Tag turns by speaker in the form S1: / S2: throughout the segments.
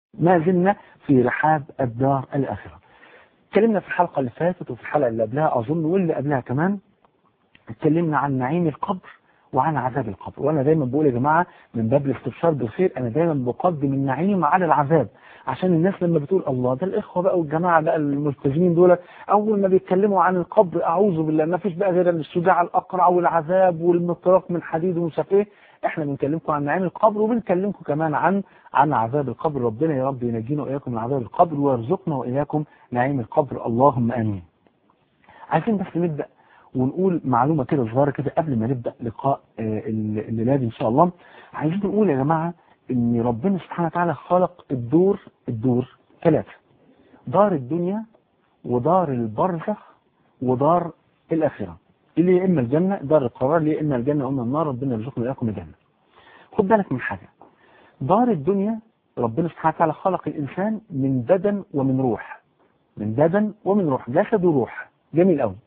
S1: ما زلنا في رحاب الدار الآخرة اتكلمنا في الحلقة اللي فاتت وفي الحلقة اللي قبلها أظن واللي قبلها كمان اتكلمنا عن نعيم القبر وعن عذاب القبر وانا دايما بقول يا جماعة من باب الاستبشار بالخير انا دايما بقدم النعيم على العذاب عشان الناس لما بتقول الله ده الاخوة بقى والجماعة بقى الملتزمين دول اول ما بيتكلموا عن القبر اعوذ بالله ما فيش بقى غير الشجاع الاقرع والعذاب والمطرق من حديد ومش عارف ايه احنا بنكلمكم عن نعيم القبر وبنكلمكم كمان عن عن عذاب القبر ربنا يا رب ينجينا واياكم من عذاب القبر ويرزقنا واياكم نعيم القبر اللهم امين عايزين بس نبدا ونقول معلومة كده صغيرة كده قبل ما نبدأ لقاء الليلة دي إن شاء الله عايزين نقول يا جماعة إن ربنا سبحانه وتعالى خلق الدور الدور ثلاثة دار الدنيا ودار البرزخ ودار الآخرة اللي يا إما الجنة دار القرار اللي يا إما الجنة وإما النار ربنا يرزقنا إياكم الجنة خد بالك من حاجة دار الدنيا ربنا سبحانه وتعالى خلق الإنسان من بدن ومن روح من بدن ومن روح جسد وروح جميل قوي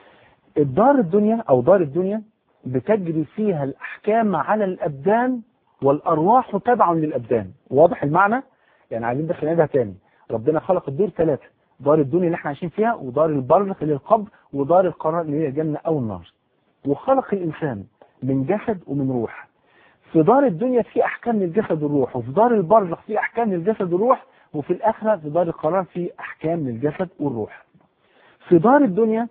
S1: الدار الدنيا او دار الدنيا بتجري فيها الاحكام على الابدان والارواح تبع للابدان واضح المعنى يعني عايزين بس نعيدها تاني ربنا خلق الدور ثلاثه دار الدنيا اللي احنا عايشين فيها ودار البرزخ اللي القبر ودار القرار اللي هي الجنه او النار وخلق الانسان من جسد ومن روح في دار الدنيا في احكام للجسد والروح وفي دار البرزخ في احكام للجسد والروح وفي الاخره في دار القرار في احكام للجسد والروح في دار الدنيا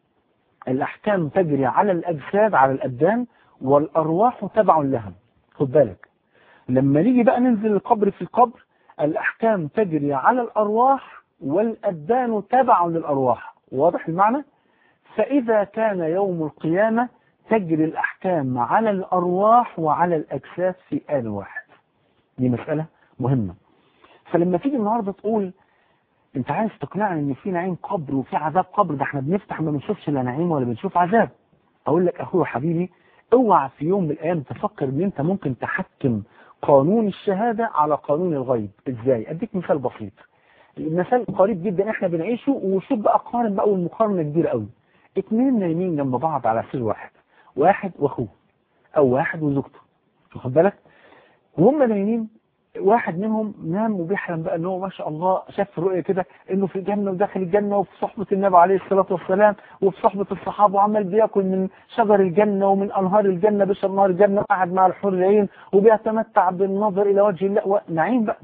S1: الأحكام تجري على الأجساد على الأبدان والأرواح تبع لها خد بالك لما نيجي بقى ننزل القبر في القبر الأحكام تجري على الأرواح والأبدان تبع للأرواح واضح المعنى فإذا كان يوم القيامة تجري الأحكام على الأرواح وعلى الأجساد في آن واحد دي مسألة مهمة فلما تيجي النهاردة تقول انت عايز تقنعني ان في نعيم قبر وفي عذاب قبر ده احنا بنفتح ما بنشوفش لا نعيم ولا بنشوف عذاب اقول لك اخويا حبيبي اوعى في يوم من الايام تفكر ان انت ممكن تحكم قانون الشهادة على قانون الغيب ازاي اديك مثال بسيط المثال قريب جدا احنا بنعيشه وشوف بقى قارن بقى والمقارنة كبيرة قوي اتنين نايمين جنب بعض على سرير واحد واحد واخوه او واحد وزوجته واخد بالك وهم نايمين واحد منهم نام وبيحلم بقى ان هو ما شاء الله شاف في الرؤيه كده انه في الجنه وداخل الجنه وفي صحبه النبي عليه الصلاه والسلام وفي صحبه الصحابه وعمال بياكل من شجر الجنه ومن انهار الجنه بشرب نهار الجنه وقعد مع الحور العين وبيتمتع بالنظر الى وجه الله نعيم بقى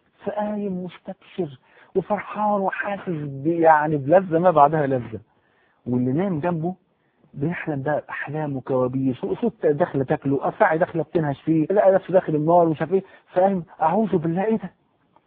S1: فقايم مستبشر وفرحان وحاسس يعني بلذه ما بعدها لذه واللي نام جنبه بيحلم بقى احلام وكوابيس وصوت داخله تاكله افاعي داخله بتنهش فيه لا نفسه داخل النار ومش عارف ايه فاهم اعوذ بالله ايه ده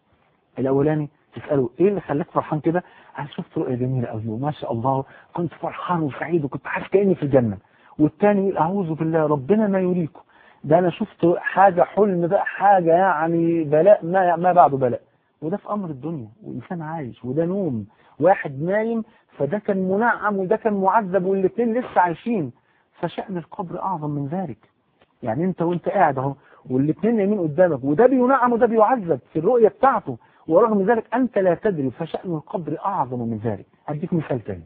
S1: الاولاني تساله ايه اللي خلاك فرحان كده انا شفت رؤيه جميله قوي وما شاء الله كنت فرحان وسعيد وكنت حاسس كاني في الجنه والتاني اعوذ بالله ربنا ما يريكم ده انا شفت حاجه حلم بقى حاجه يعني بلاء ما ما بعده بلاء وده في امر الدنيا وانسان عايش وده نوم واحد نايم فده كان منعم وده كان معذب والاثنين لسه عايشين فشأن القبر أعظم من ذلك يعني انت وانت قاعد اهو والاثنين نايمين قدامك وده بينعم وده بيعذب في الرؤية بتاعته ورغم ذلك أنت لا تدري فشأن القبر أعظم من ذلك أديك مثال تاني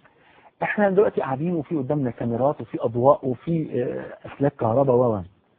S1: احنا دلوقتي قاعدين وفي قدامنا كاميرات وفي أضواء وفي أسلاك كهرباء و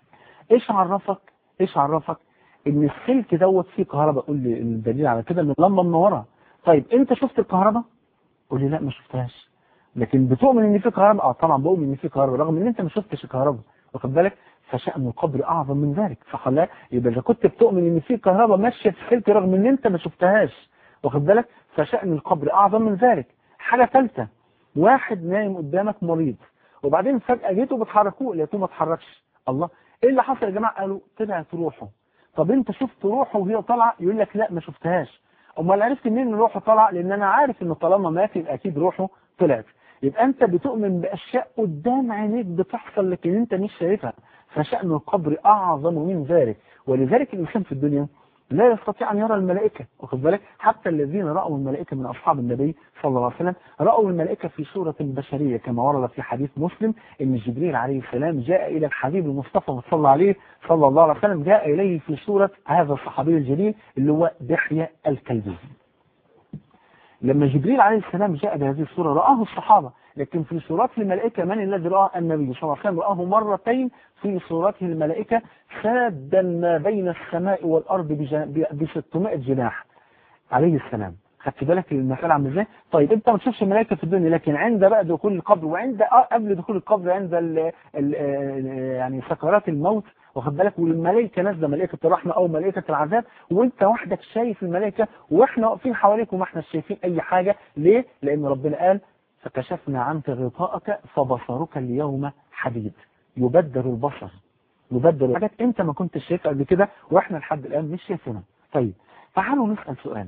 S1: ايش عرفك ايش عرفك ان السلك دوت فيه كهرباء قول لي الدليل على كده ان اللمبه منوره طيب انت شفت الكهرباء قول لي لا ما شفتهاش لكن بتؤمن ان في كهرباء اه طبعا بؤمن ان في كهرباء رغم ان انت ما شفتش الكهرباء واخد بالك فشأن القبر اعظم من ذلك فخلا يبقى اذا كنت بتؤمن ان في كهرباء ماشيه في السلك رغم ان انت ما شفتهاش واخد بالك فشأن القبر اعظم من ذلك حاجه ثالثه واحد نايم قدامك مريض وبعدين فجأة جيته بتحركوه لقيته ما اتحركش الله ايه اللي حصل يا جماعه قالوا طلعت روحه طب انت شفت روحه وهي طالعه يقول لك لا ما شفتهاش امال عرفت منين ان روحه طالعه لان انا عارف ان طالما مات يبقى اكيد روحه طلعت يبقى انت بتؤمن باشياء قدام عينيك بتحصل لكن انت مش شايفها فشأن القبر اعظم من ذلك ولذلك الانسان في الدنيا لا يستطيع أن يرى الملائكة واخد بالك حتى الذين رأوا الملائكة من أصحاب النبي صلى الله عليه وسلم رأوا الملائكة في صورة بشرية كما ورد في حديث مسلم أن جبريل عليه السلام جاء إلى الحبيب المصطفى صلى عليه صلى الله عليه وسلم جاء إليه في صورة هذا الصحابي الجليل اللي هو دحية الكلبي لما جبريل عليه السلام جاء بهذه الصورة رآه الصحابة لكن في صورات الملائكة من الذي رأى النبي صلى الله عليه وسلم رآه مرتين في صورته الملائكة سادا ما بين السماء والأرض ب 600 جناح عليه السلام خدت بالك المسألة عامله ازاي؟ طيب انت ما تشوفش الملائكة في الدنيا لكن عند بقى دخول القبر وعند قبل دخول القبر عند ال ال يعني سكرات الموت واخد بالك والملائكة نازله ملائكة الرحمة او ملائكة العذاب وانت وحدك شايف الملائكة واحنا واقفين حواليك وما احنا شايفين اي حاجة ليه؟ لان ربنا قال فكشفنا عنك غطاءك فبصرك اليوم حديد يبدل البصر يبدل حاجات انت ما كنتش شايفها قبل كده واحنا لحد الان مش شايفينها طيب تعالوا نسأل سؤال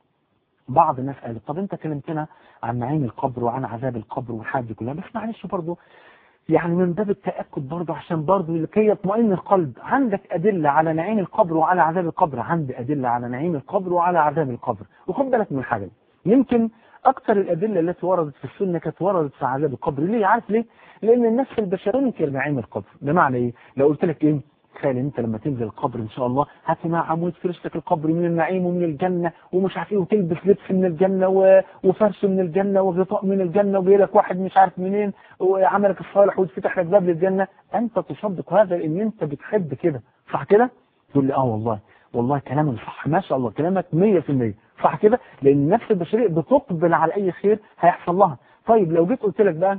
S1: بعض الناس قالت طب انت كلمتنا عن نعيم القبر وعن عذاب القبر والحاجات دي كلها بس معلش برضه يعني من باب التأكد برضه عشان برضه لكي يطمئن القلب عندك أدلة على نعيم القبر وعلى عذاب القبر عندي أدلة على نعيم القبر وعلى عذاب القبر وخد بالك من حاجة يمكن أكثر الأدلة التي وردت في السنة كانت وردت في عذاب القبر ليه عارف ليه؟ لأن النفس البشرية تنكر نعيم القبر بمعنى إيه؟ لو قلت لك إيه؟ تخيل انت لما تنزل القبر ان شاء الله هتسمع عمود فرش لك القبر من النعيم ومن الجنة ومش عارف ايه وتلبس لبس من الجنة و... وفرش من الجنة وغطاء من الجنة وجاي لك واحد مش عارف منين وعملك الصالح ويتفتح لك باب للجنة انت تصدق هذا لان انت بتحب كده صح كده تقول لي اه والله والله كلامك صح ما شاء الله كلامك 100% صح كده لان النفس البشريه بتقبل على اي خير هيحصل لها طيب لو جيت قلت لك بقى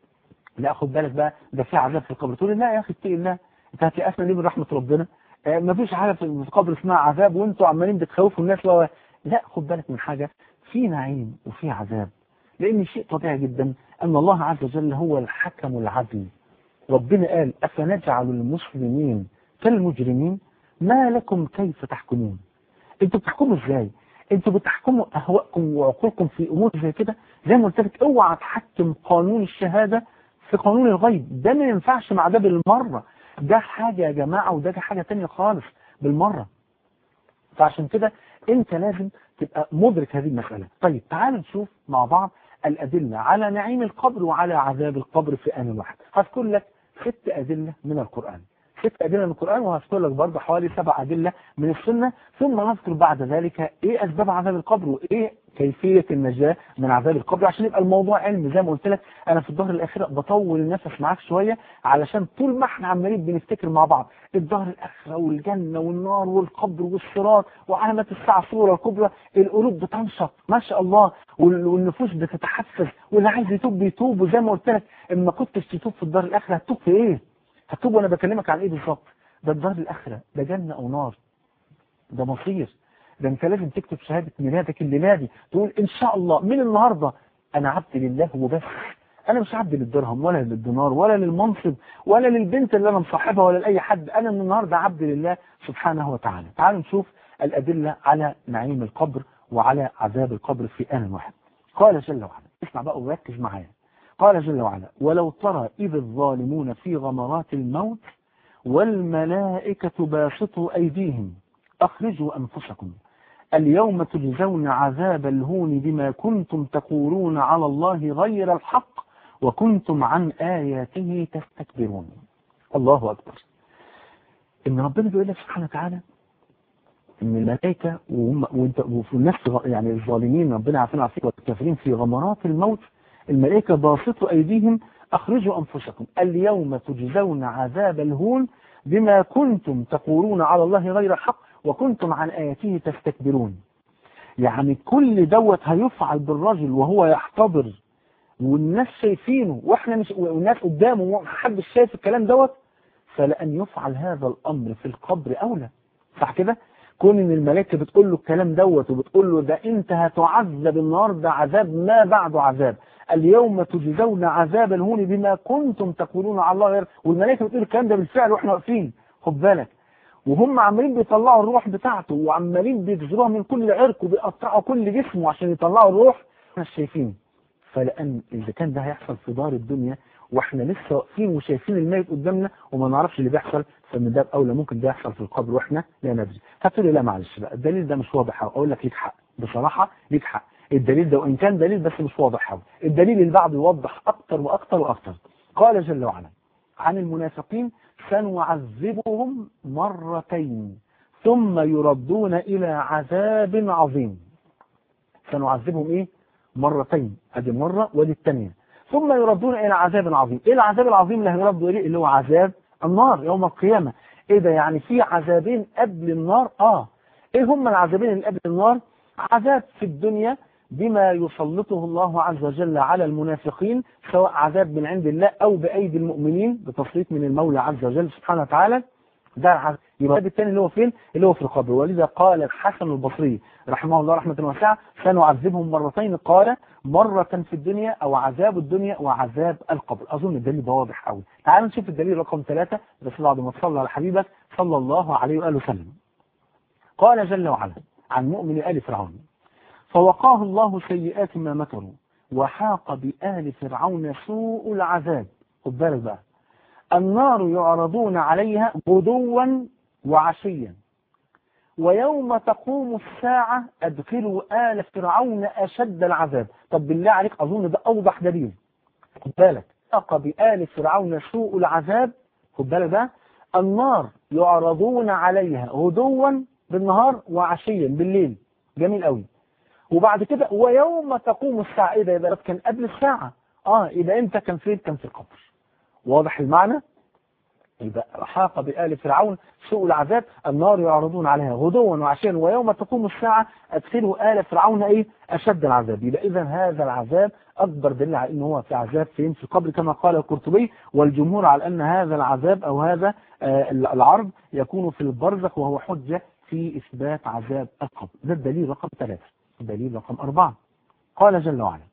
S1: لا خد بالك بقى ده في عذاب في القبر تقول لي لا يا اخي اتقي الله انت هتيأسنا ليه من رحمة ربنا آه مفيش حاجة في القبر اسمها عذاب وانتوا عمالين بتخوفوا الناس و... لا خد بالك من حاجة في نعيم وفي عذاب لان شيء طبيعي جدا ان الله عز وجل هو الحكم العدل ربنا قال افنجعل المسلمين كالمجرمين ما لكم كيف تحكمون انتوا بتحكموا ازاي انتوا بتحكموا اهواءكم وعقولكم في امور زي كده زي ما قلت لك اوعى تحكم قانون الشهاده في قانون الغيب ده ما ينفعش مع ده بالمره ده حاجة يا جماعة وده حاجة تانية خالص بالمرة فعشان كده انت لازم تبقى مدرك هذه المسألة طيب تعال نشوف مع بعض الأدلة على نعيم القبر وعلى عذاب القبر في آن واحد هذكر لك ست أدلة من القرآن ست أدلة من القرآن وهذكر لك برضه حوالي سبع أدلة من السنة ثم نذكر بعد ذلك إيه أسباب عذاب القبر وإيه كيفية النجاة من عذاب القبر عشان يبقى الموضوع علمي زي ما قلت لك أنا في الظهر الأخير بطول النفس معاك شوية علشان طول ما احنا عمالين بنفتكر مع بعض الظهر الأخيرة والجنة والنار والقبر والصراط وعلامات الساعة صورة الكبرى القلوب بتنشط ما شاء الله والنفوس بتتحفز واللي عايز يتوب بيتوب وزي ما قلت لك اما كنتش تتوب في الدار الآخرة هتتوب في إيه؟ هتوب وأنا بكلمك عن إيه بالظبط؟ ده الدار الآخرة ده جنة أو نار ده مصير ده انت لازم تكتب شهادة ميلادك الليلة دي تقول ان شاء الله من النهاردة انا عبد لله وبس انا مش عبد للدرهم ولا للدينار ولا للمنصب ولا للبنت اللي انا مصاحبها ولا لاي حد انا من النهاردة عبد لله سبحانه وتعالى تعالوا نشوف الادلة على نعيم القبر وعلى عذاب القبر في آن واحد قال جل وعلا اسمع بقى وركز معايا قال جل وعلا ولو ترى إذ الظالمون في غمرات الموت والملائكة باسطوا أيديهم أخرجوا أنفسكم اليوم تجزون عذاب الهون بما كنتم تقولون على الله غير الحق وكنتم عن آياته تستكبرون الله أكبر إن ربنا بيقول لك سبحانه وتعالى إن الملائكة وهم وانت وفي النفس يعني الظالمين ربنا عارفين عارفين والكافرين في غمرات الموت الملائكة باسطوا أيديهم أخرجوا أنفسكم اليوم تجزون عذاب الهون بما كنتم تقولون على الله غير الحق وكنتم عن آياته تستكبرون يعني كل دوت هيفعل بالرجل وهو يحتضر والناس شايفينه واحنا مش والناس قدامه ومحدش شايف الكلام دوت فلأن يفعل هذا الأمر في القبر أولى صح كده كون ان الملائكه بتقول له الكلام دوت وبتقول له ده انت هتعذب النهارده عذاب ما بعده عذاب اليوم تجزون عذاب الهون بما كنتم تقولون على الله غير والملائكه بتقول الكلام ده بالفعل واحنا واقفين خد بالك وهم عمالين بيطلعوا الروح بتاعته وعمالين بيجزروها من كل عرق وبيقطعوا كل جسمه عشان يطلعوا الروح احنا شايفين فلان اذا كان ده هيحصل في دار الدنيا واحنا لسه واقفين وشايفين الميت قدامنا وما نعرفش اللي بيحصل فمن ده اولى ممكن ده يحصل في القبر واحنا لا ندري هتقول لي لا معلش بقى الدليل ده مش واضح اقول لك ليك حق بصراحه ليك حق الدليل ده وان كان دليل بس مش واضح قوي الدليل اللي بعده يوضح اكتر واكتر واكتر قال جل وعلا عن المنافقين سنعذبهم مرتين ثم يردون الى عذاب عظيم سنعذبهم ايه مرتين ادي مرة ودي الثانية ثم يردون الى عذاب عظيم ايه العذاب العظيم اللي هيردوا اليه اللي هو عذاب النار يوم القيامة ايه ده يعني في عذابين قبل النار اه ايه هم العذابين اللي قبل النار عذاب في الدنيا بما يسلطه الله عز وجل على المنافقين سواء عذاب من عند الله او بايدي المؤمنين بتسليط من المولى عز وجل سبحانه وتعالى ده العذاب يبقى العذاب الثاني اللي هو فين اللي هو في القبر ولذا قال الحسن البصري رحمه الله رحمه واسعه سنعذبهم مرتين قال مرة في الدنيا او عذاب الدنيا وعذاب القبر اظن الدليل ده واضح قوي تعالوا نشوف الدليل رقم ثلاثة بس بعد ما تصلى على حبيبك صلى الله عليه واله وسلم قال جل وعلا عن مؤمن ال فرعون فوقاه الله سيئات ما مكروا وحاق بآل فرعون سوء العذاب خد بالك بقى النار يعرضون عليها غدوا وعشيا ويوم تقوم الساعة أدخلوا آل فرعون أشد العذاب طب بالله عليك أظن ده أوضح دليل خد بالك حاق بآل فرعون سوء العذاب خد بالك بقى النار يعرضون عليها غدوا بالنهار وعشيا بالليل جميل قوي وبعد كده ويوم تقوم الساعة ايه ده يبقى كان قبل الساعة اه يبقى امتى كان فين كان في القبر واضح المعنى يبقى حاق بآل فرعون سوء العذاب النار يعرضون عليها غدوا وعشيا ويوم تقوم الساعة أدخلوا آل فرعون إيه أشد العذاب يبقى إذا هذا العذاب أكبر دليل على أنه هو في عذاب فين في القبر كما قال القرطبي والجمهور على أن هذا العذاب أو هذا آه العرض يكون في البرزخ وهو حجة في إثبات عذاب القبر ده الدليل رقم ثلاثة الدليل رقم أربعة قال جل وعلا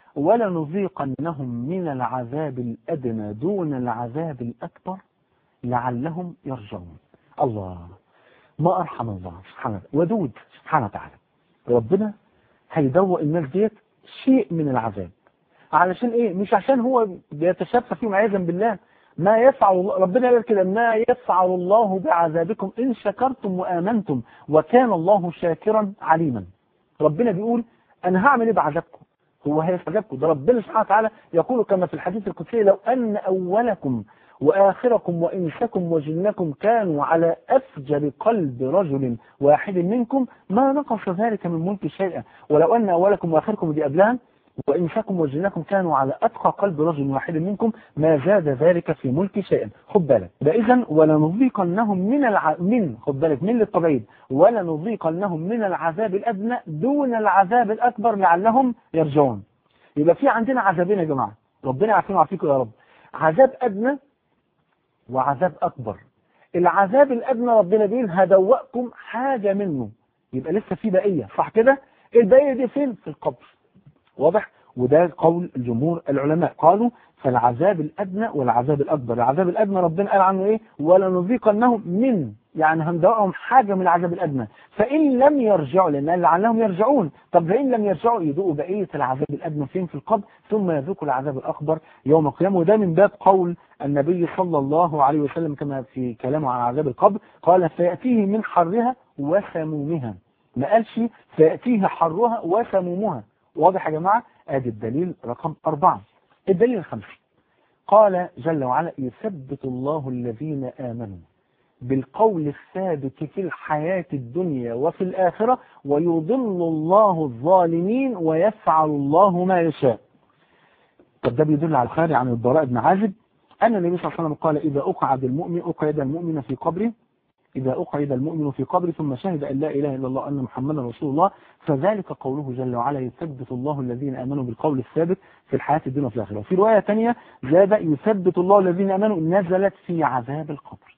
S1: ولنذيقنهم من العذاب الأدنى دون العذاب الأكبر لعلهم يرجعون الله ما أرحم الله سبحانه ودود سبحانه وتعالى ربنا هيدوق الناس ديت شيء من العذاب علشان ايه مش عشان هو بيتشفى فيهم عياذا بالله ما يفعل الله ربنا قال كده ما يفعل الله بعذابكم إن شكرتم وآمنتم وكان الله شاكرا عليما ربنا بيقول أنا هعمل إيه بعذابكم هو هيستجابكم ده ربنا سبحانه وتعالى يقول كما في الحديث القدسي لو أن أولكم وآخركم وإنسكم وجنكم كانوا على أفجر قلب رجل واحد منكم ما نقص ذلك من ملك شيئا ولو أن أولكم وآخركم دي قبلها وإنساكم وجنكم كانوا على أتقى قلب رجل واحد منكم ما زاد ذلك في ملك شيئا خد بالك إذا ولنذيقنهم من الع... من خد بالك من للطبيعيد ولنذيقنهم من العذاب الأدنى دون العذاب الأكبر لعلهم يرجعون يبقى في عندنا عذابين يا جماعة ربنا يعافينا ويعافيكم يا رب عذاب أدنى وعذاب أكبر العذاب الأدنى ربنا بيقول هدوقكم حاجة منه يبقى لسه في بقية صح كده البقية دي فين في القبر واضح وده قول الجمهور العلماء قالوا فالعذاب الأدنى والعذاب الأكبر العذاب الأدنى ربنا قال عنه إيه ولنذيقنهم من يعني هندوقهم حاجة من العذاب الأدنى فإن لم يرجعوا لأن لعلهم يرجعون طب فإن لم يرجعوا يذوقوا بقية العذاب الأدنى فين في القبر ثم يذوقوا العذاب الأكبر يوم القيامة وده من باب قول النبي صلى الله عليه وسلم كما في كلامه عن عذاب القبر قال فيأتيه من حرها وسمومها ما قالش فيأتيه حرها وسمومها واضح يا جماعة ادي الدليل رقم أربعة الدليل الخامس قال جل وعلا يثبت الله الذين آمنوا بالقول الثابت في الحياة الدنيا وفي الآخرة ويضل الله الظالمين ويفعل الله ما يشاء طب ده بيدل على الخارج عن البراء بن عازب أن النبي صلى الله عليه وسلم قال إذا أقعد المؤمن أقعد المؤمن في قبره إذا أقعد المؤمن في قبر ثم شهد أن لا إله إلا الله أن محمدا رسول الله فذلك قوله جل وعلا يثبت الله الذين آمنوا بالقول الثابت في الحياة الدنيا وفي الآخرة في رواية ثانية زاد يثبت الله الذين آمنوا نزلت في عذاب القبر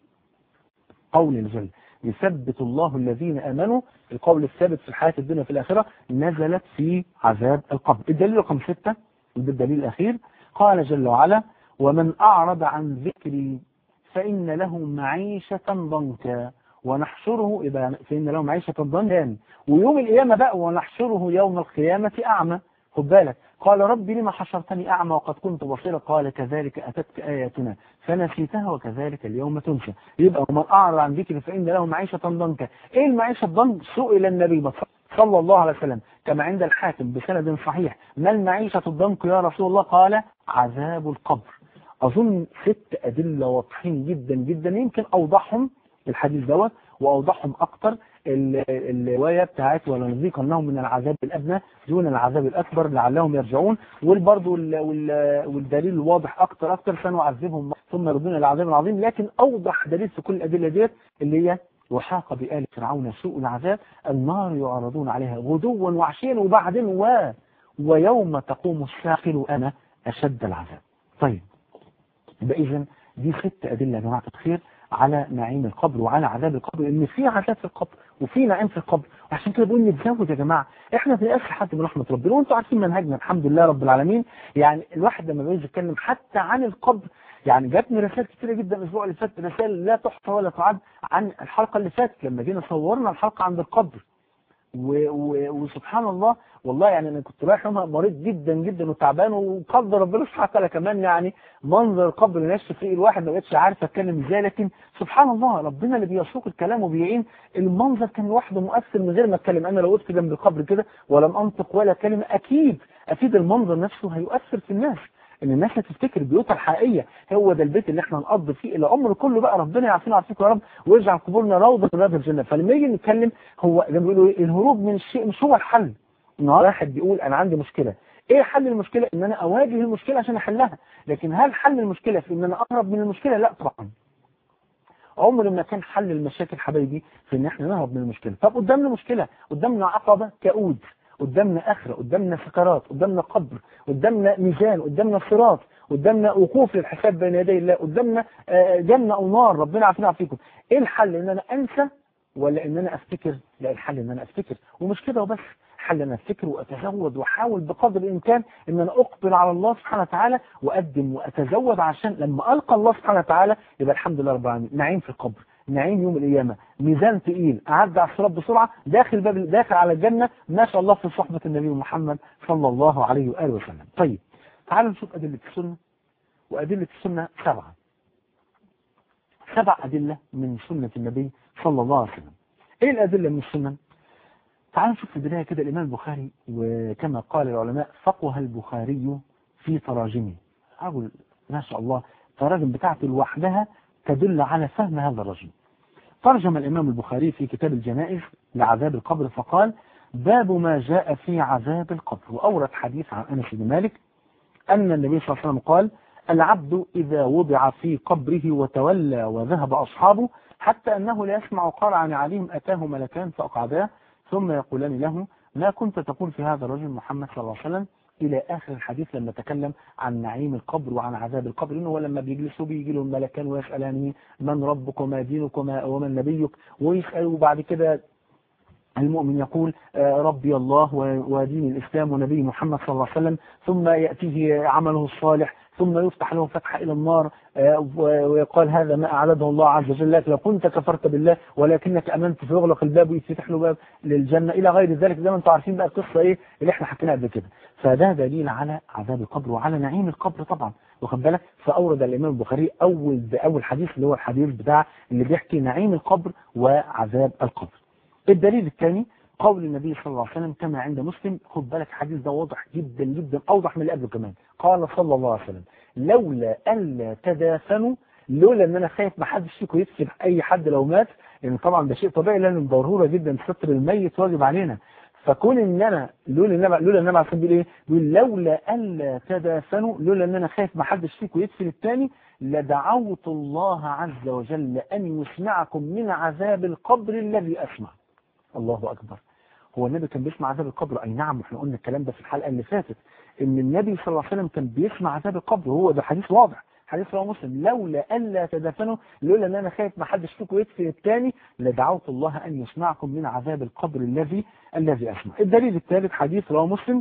S1: قول الجل يثبت الله الذين آمنوا القول الثابت في الحياة الدنيا وفي الآخرة نزلت في عذاب القبر الدليل رقم ستة وده الدليل الأخير قال جل وعلا ومن أعرض عن ذكري فإن له معيشة ضنكا ونحشره إذا فإن له معيشة ضنكا ويوم القيامة بقى ونحشره يوم القيامة أعمى خد بالك قال ربي لما حشرتني أعمى وقد كنت بصيرا قال كذلك أتتك آياتنا فنسيتها وكذلك اليوم تنسى يبقى ومن أعرض عن ذكري فإن له معيشة ضنكا إيه المعيشة الضنك سئل النبي صلى الله عليه وسلم كما عند الحاكم بسند صحيح ما المعيشة الضنك يا رسول الله قال عذاب القبر أظن ست أدلة واضحين جدا جدا يمكن أوضحهم الحديث دوت وأوضحهم أكتر الروايه بتاعت ولنذيقنهم من العذاب الادنى دون العذاب الاكبر لعلهم يرجعون والبرضه والدليل الواضح اكتر اكتر سنعذبهم ثم يردون العذاب العظيم لكن اوضح دليل في كل الادله ديت اللي هي وحاق بآل فرعون سوء العذاب النار يعرضون عليها غدوا وعشيا وبعدين و ويوم تقوم الساحل أنا أشد العذاب طيب يبقى إذن دي ست أدلة يا جماعة الخير على نعيم القبر وعلى عذاب القبر ان في عذاب في القبر وفي نعيم في القبر وعشان كده بقول نتزود يا جماعه احنا في الاخر حد من رحمه ربنا وانتم عارفين منهجنا الحمد لله رب العالمين يعني الواحد لما بيجي يتكلم حتى عن القبر يعني جاتني رسائل كتيره جدا الاسبوع اللي فات رسائل لا تحصى ولا تعد عن الحلقه اللي فاتت لما جينا صورنا الحلقه عند القبر و... و... وسبحان الله والله يعني انا كنت رايح يومها مريض جدا جدا وتعبان وقدر ربنا سبحانه وتعالى كمان يعني منظر القبر نفسه في الواحد ما بقتش عارف اتكلم ازاي لكن سبحان الله ربنا اللي بيسوق الكلام وبيعين المنظر كان لوحده مؤثر من غير ما اتكلم انا لو وقفت جنب القبر كده ولم انطق ولا كلمه اكيد اكيد المنظر نفسه هيؤثر في الناس ان الناس هتفتكر بيوتها الحقيقيه هو ده البيت اللي احنا هنقضي فيه العمر كله بقى ربنا يعافينا ويعافيكم يا رب ويجعل قبورنا روضه من رياض الجنه فلما يجي نتكلم هو زي ما بيقولوا ايه الهروب من الشيء مش هو الحل النهارده واحد بيقول انا عندي مشكله ايه حل المشكله ان انا اواجه المشكله عشان احلها لكن هل حل المشكله في ان انا اقرب من المشكله لا طبعا عمر ما كان حل المشاكل حبايبي في ان احنا نهرب من المشكله طب قدامنا مشكله قدامنا عقبه كؤود قدامنا اخره قدامنا سكرات قدامنا قبر قدامنا ميزان قدامنا صراط قدامنا وقوف للحساب بين يدي الله قدامنا جنه او نار ربنا عافينا فيكم ايه الحل ان انا انسى ولا ان انا افتكر لا الحل ان انا افتكر ومش كده وبس حل ان افتكر واتزود واحاول بقدر الامكان ان انا اقبل على الله سبحانه وتعالى واقدم واتزود عشان لما القى الله سبحانه وتعالى يبقى الحمد لله رب العالمين نعيم في القبر نعيم يوم القيامة ميزان تقيل أعدى على الصراط بسرعة داخل باب داخل على الجنة ما شاء الله في صحبة النبي محمد صلى الله عليه وآله وسلم طيب تعالوا نشوف أدلة السنة وأدلة السنة سبعة سبع أدلة من سنة النبي صلى الله عليه وسلم إيه الأدلة من السنة تعالوا نشوف في البداية كده الإمام البخاري وكما قال العلماء فقه البخاري في تراجمه رجل ما شاء الله التراجم بتاعته لوحدها تدل على فهم هذا الرجل ترجم الإمام البخاري في كتاب الجنائز لعذاب القبر فقال باب ما جاء في عذاب القبر وأورد حديث عن أنس بن مالك أن النبي صلى الله عليه وسلم قال العبد إذا وضع في قبره وتولى وذهب أصحابه حتى أنه لا يسمع قرعا عليهم أتاه ملكان فأقعداه ثم يقولان له ما كنت تقول في هذا الرجل محمد صلى الله عليه وسلم إلى آخر الحديث لما تكلم عن نعيم القبر وعن عذاب القبر إنه لما بيجلسوا بيجي له الملكان ويسألانه من ربك وما دينك وما ومن نبيك ويسألوا بعد كده المؤمن يقول ربي الله ودين الإسلام ونبي محمد صلى الله عليه وسلم ثم يأتيه عمله الصالح ثم يفتح له فتحة إلى النار ويقال هذا ما أعلده الله عز وجل لك لو كنت كفرت بالله ولكنك أمنت فيغلق الباب ويفتح له باب للجنة إلى غير ذلك زي ما أنتم عارفين بقى القصة إيه اللي إحنا حكيناها قبل كده فده دليل على عذاب القبر وعلى نعيم القبر طبعا واخد بالك فأورد الإمام البخاري أول بأول حديث اللي هو الحديث بتاع اللي بيحكي نعيم القبر وعذاب القبر الدليل الثاني قول النبي صلى الله عليه وسلم كما عند مسلم خد بالك الحديث ده واضح جدا جدا اوضح من اللي قبله كمان قال صلى الله عليه وسلم لولا الا تدافنوا لولا ان انا خايف ما حدش فيكم يدفن اي حد لو مات لان طبعا ده شيء طبيعي لان ضروره جدا ستر الميت واجب علينا فكون ان انا لولا النبي لولا النبي عليه بيقول ايه؟ بيقول لولا الا تدافنوا لولا ان انا خايف ما حدش فيكم يدفن الثاني لدعوت الله عز وجل ان يسمعكم من عذاب القبر الذي اسمع الله أكبر هو النبي كان بيسمع عذاب القبر أي نعم واحنا قلنا الكلام ده في الحلقة اللي فاتت إن النبي صلى الله عليه وسلم كان بيسمع عذاب القبر وهو ده حديث واضح حديث رواه مسلم لولا ألا تدفنوا لولا أن أنا خايف ما حدش فيكم يدفن الثاني لدعوت الله أن يسمعكم من عذاب القبر الذي الذي أسمع الدليل الثالث حديث رواه مسلم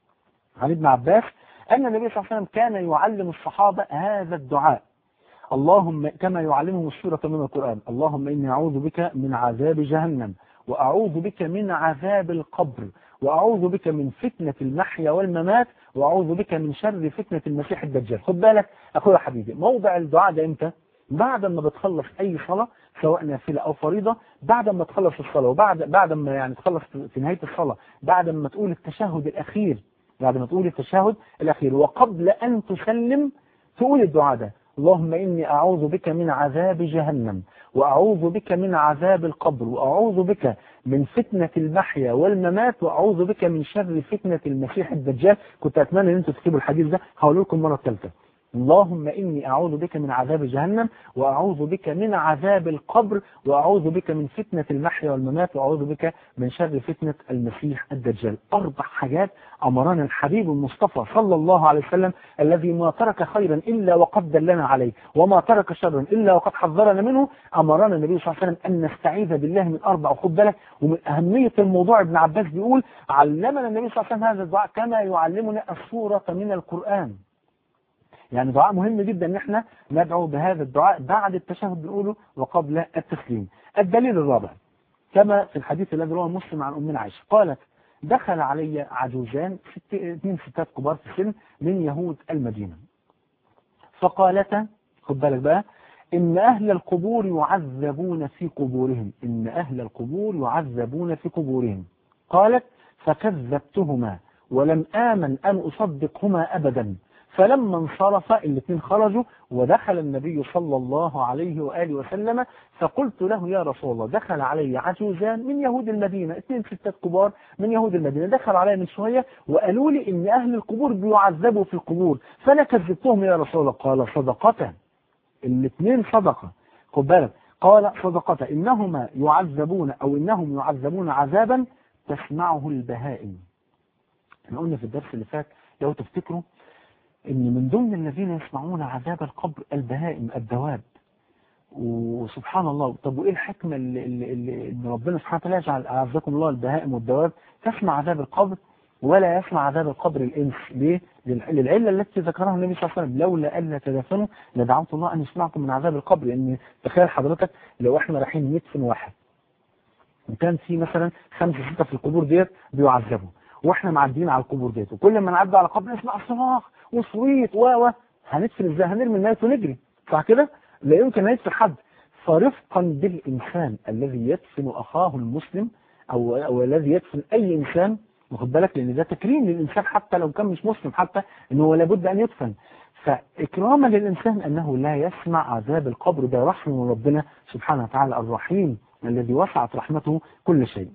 S1: عن ابن عباس أن النبي صلى الله عليه وسلم كان يعلم الصحابة هذا الدعاء اللهم كما يعلمهم السورة من القرآن اللهم إني أعوذ بك من عذاب جهنم وأعوذ بك من عذاب القبر وأعوذ بك من فتنة المحيا والممات وأعوذ بك من شر فتنة المسيح الدجال خد بالك أخويا حبيبي موضع الدعاء ده إمتى بعد ما بتخلص أي صلاة سواء نافلة أو فريضة بعد ما تخلص الصلاة وبعد بعد ما يعني تخلص في نهاية الصلاة بعد ما تقول التشهد الأخير بعد ما تقول التشهد الأخير وقبل أن تسلم تقول الدعاء ده اللهم إني أعوذ بك من عذاب جهنم وأعوذ بك من عذاب القبر وأعوذ بك من فتنة المحيا والممات وأعوذ بك من شر فتنة المسيح الدجال كنت أتمنى أن أنتم تكتبوا الحديث ده هقول لكم مرة ثالثة اللهم إني أعوذ بك من عذاب جهنم وأعوذ بك من عذاب القبر وأعوذ بك من فتنة المحيا والممات وأعوذ بك من شر فتنة المسيح الدجال أربع حاجات أمرنا الحبيب المصطفى صلى الله عليه وسلم الذي ما ترك خيرا إلا وقد دلنا عليه وما ترك شرا إلا وقد حذرنا منه أمرنا النبي صلى الله عليه وسلم أن نستعيذ بالله من أربع خد بالك ومن أهمية الموضوع ابن عباس بيقول علمنا النبي صلى الله عليه وسلم هذا الدعاء كما يعلمنا السورة من القرآن يعني دعاء مهم جدا ان احنا ندعو بهذا الدعاء بعد التشهد بنقوله وقبل التسليم الدليل الرابع كما في الحديث الذي رواه مسلم عن امنا عائشه قالت دخل علي عجوزان ست اثنين ستات كبار في السن من يهود المدينه فقالتا خد بالك بقى ان اهل القبور يعذبون في قبورهم ان اهل القبور يعذبون في قبورهم قالت فكذبتهما ولم امن ان اصدقهما ابدا فلما انصرف الاثنين خرجوا ودخل النبي صلى الله عليه وآله وسلم فقلت له يا رسول الله دخل علي عجوزان من يهود المدينة اثنين ستات كبار من يهود المدينة دخل علي من شوية وقالوا لي ان اهل القبور بيعذبوا في القبور فانا كذبتهم يا رسول الله قال صدقة الاثنين صدقة خد بالك قال صدقة انهما يعذبون او انهم يعذبون عذابا تسمعه البهائم احنا قلنا في الدرس اللي فات لو تفتكروا ان من ضمن الذين يسمعون عذاب القبر البهائم الدواب وسبحان الله طب وايه الحكمه اللي, اللي, اللي ان ربنا سبحانه وتعالى يجعل اعزكم الله البهائم والدواب تسمع عذاب القبر ولا يسمع عذاب القبر الانس ليه؟ للعله التي ذكرها النبي صلى الله عليه وسلم لولا الا تدفنوا لدعوت الله ان يسمعكم من عذاب القبر لان تخيل حضرتك لو احنا رايحين ندفن واحد وكان في مثلا خمسه سته في القبور ديت بيعذبوا واحنا معديين على القبور ديت وكل ما نعدي على قبر نسمع صراخ وصويت و و هندفن ازاي هنرمي الميت ونجري صح كده لا يمكن ندفن حد فرفقا بالانسان الذي يدفن اخاه المسلم او او الذي يدفن اي انسان واخد بالك لان ده تكريم للانسان حتى لو كان مش مسلم حتى ان هو لابد ان يدفن فاكراما للانسان انه لا يسمع عذاب القبر ده رحمه من ربنا سبحانه وتعالى الرحيم الذي وسعت رحمته كل شيء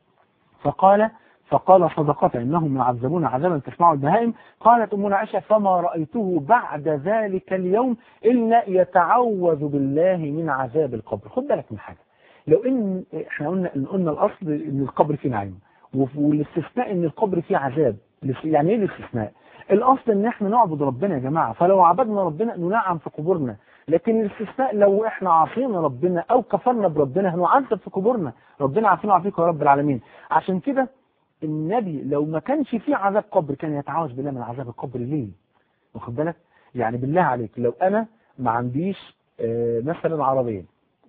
S1: فقال فقال صدقة إنهم يعذبون عذابا تسمع البهائم قالت أمنا عائشة فما رأيته بعد ذلك اليوم إلا يتعوذ بالله من عذاب القبر خد بالك من حاجة لو إن إحنا قلنا إن قلنا الأصل إن القبر فيه نعيم والاستثناء إن القبر فيه عذاب يعني إيه الاستثناء؟ الأصل إن إحنا نعبد ربنا يا جماعة فلو عبدنا ربنا ننعم في قبورنا لكن الاستثناء لو احنا عاصينا ربنا او كفرنا بربنا هنعذب في قبورنا ربنا عافينا وعافيك يا رب العالمين عشان كده النبي لو ما كانش فيه عذاب قبر كان يتعاوز بالله من عذاب القبر ليه واخد بالك يعني بالله عليك لو انا ما عنديش آه مثلا عربيه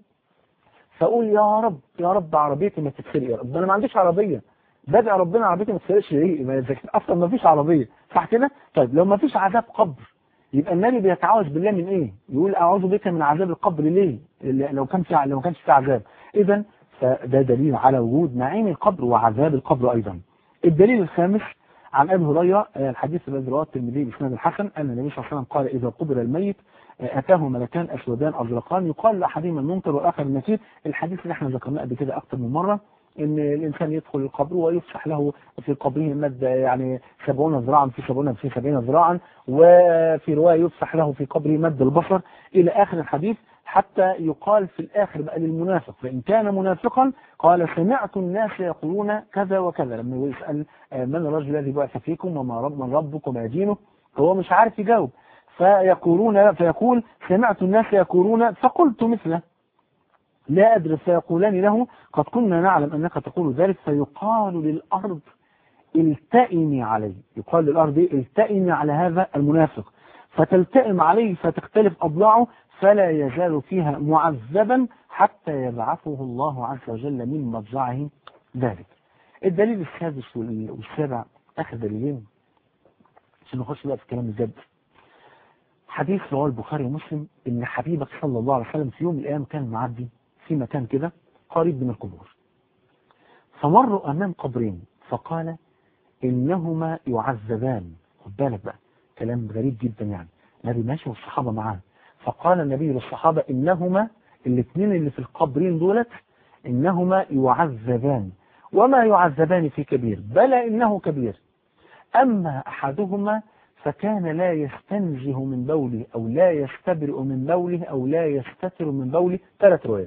S1: فاقول يا رب يا رب عربيتي ما تتسرق يا رب انا ما عنديش عربيه بدعي ربنا عربيتي ما تتسرقش ليه اصلا ما فيش عربيه صح كده طيب لو ما فيش عذاب قبر يبقى النبي بيتعاوز بالله من ايه يقول اعوذ بك من عذاب القبر ليه لو كان في لو ما كانش في عذاب اذا فده دليل على وجود نعيم القبر وعذاب القبر أيضا الدليل الخامس عن أبي هريرة الحديث الذي رواه الترمذي بإسناد الحسن أن النبي صلى الله عليه وسلم قال إذا قبر الميت أتاه ملكان أسودان أزرقان يقال لأحدهما المنكر والآخر النكير الحديث اللي احنا ذكرناه قبل كده أكثر من مرة ان الانسان يدخل القبر ويفسح له في قبره مد يعني 70 ذراعا في 70 في 70 ذراعا وفي روايه يفسح له في قبره مد البصر الى اخر الحديث حتى يقال في الآخر بقى للمنافق فإن كان منافقا قال سمعت الناس يقولون كذا وكذا لما يسأل من الرجل الذي بعث فيكم وما رب من ربك وما دينه هو مش عارف يجاوب فيقولون فيقول سمعت الناس يقولون فقلت مثله لا أدري فيقولان له قد كنا نعلم أنك تقول ذلك فيقال للأرض التئمي عليه يقال للأرض التئمي على هذا المنافق فتلتئم عليه فتختلف أضلاعه فلا يزال فيها معذبا حتى يبعثه الله عز وجل من مضجعه ذلك الدليل السادس والسابع آخر دليلين عشان نخش بقى في الكلام الجد حديث رواه البخاري ومسلم ان حبيبك صلى الله عليه وسلم في يوم من الايام كان معدي في مكان كده قريب من القبور فمروا امام قبرين فقال انهما يعذبان خد بالك بقى كلام غريب جدا يعني النبي ماشي والصحابه معاه فقال النبي للصحابة إنهما الاثنين اللي في القبرين دولت إنهما يعذبان وما يعذبان في كبير بلى إنه كبير أما أحدهما فكان لا يستنزه من بوله أو لا يستبرئ من بوله أو لا يستتر من بوله ثلاث روايات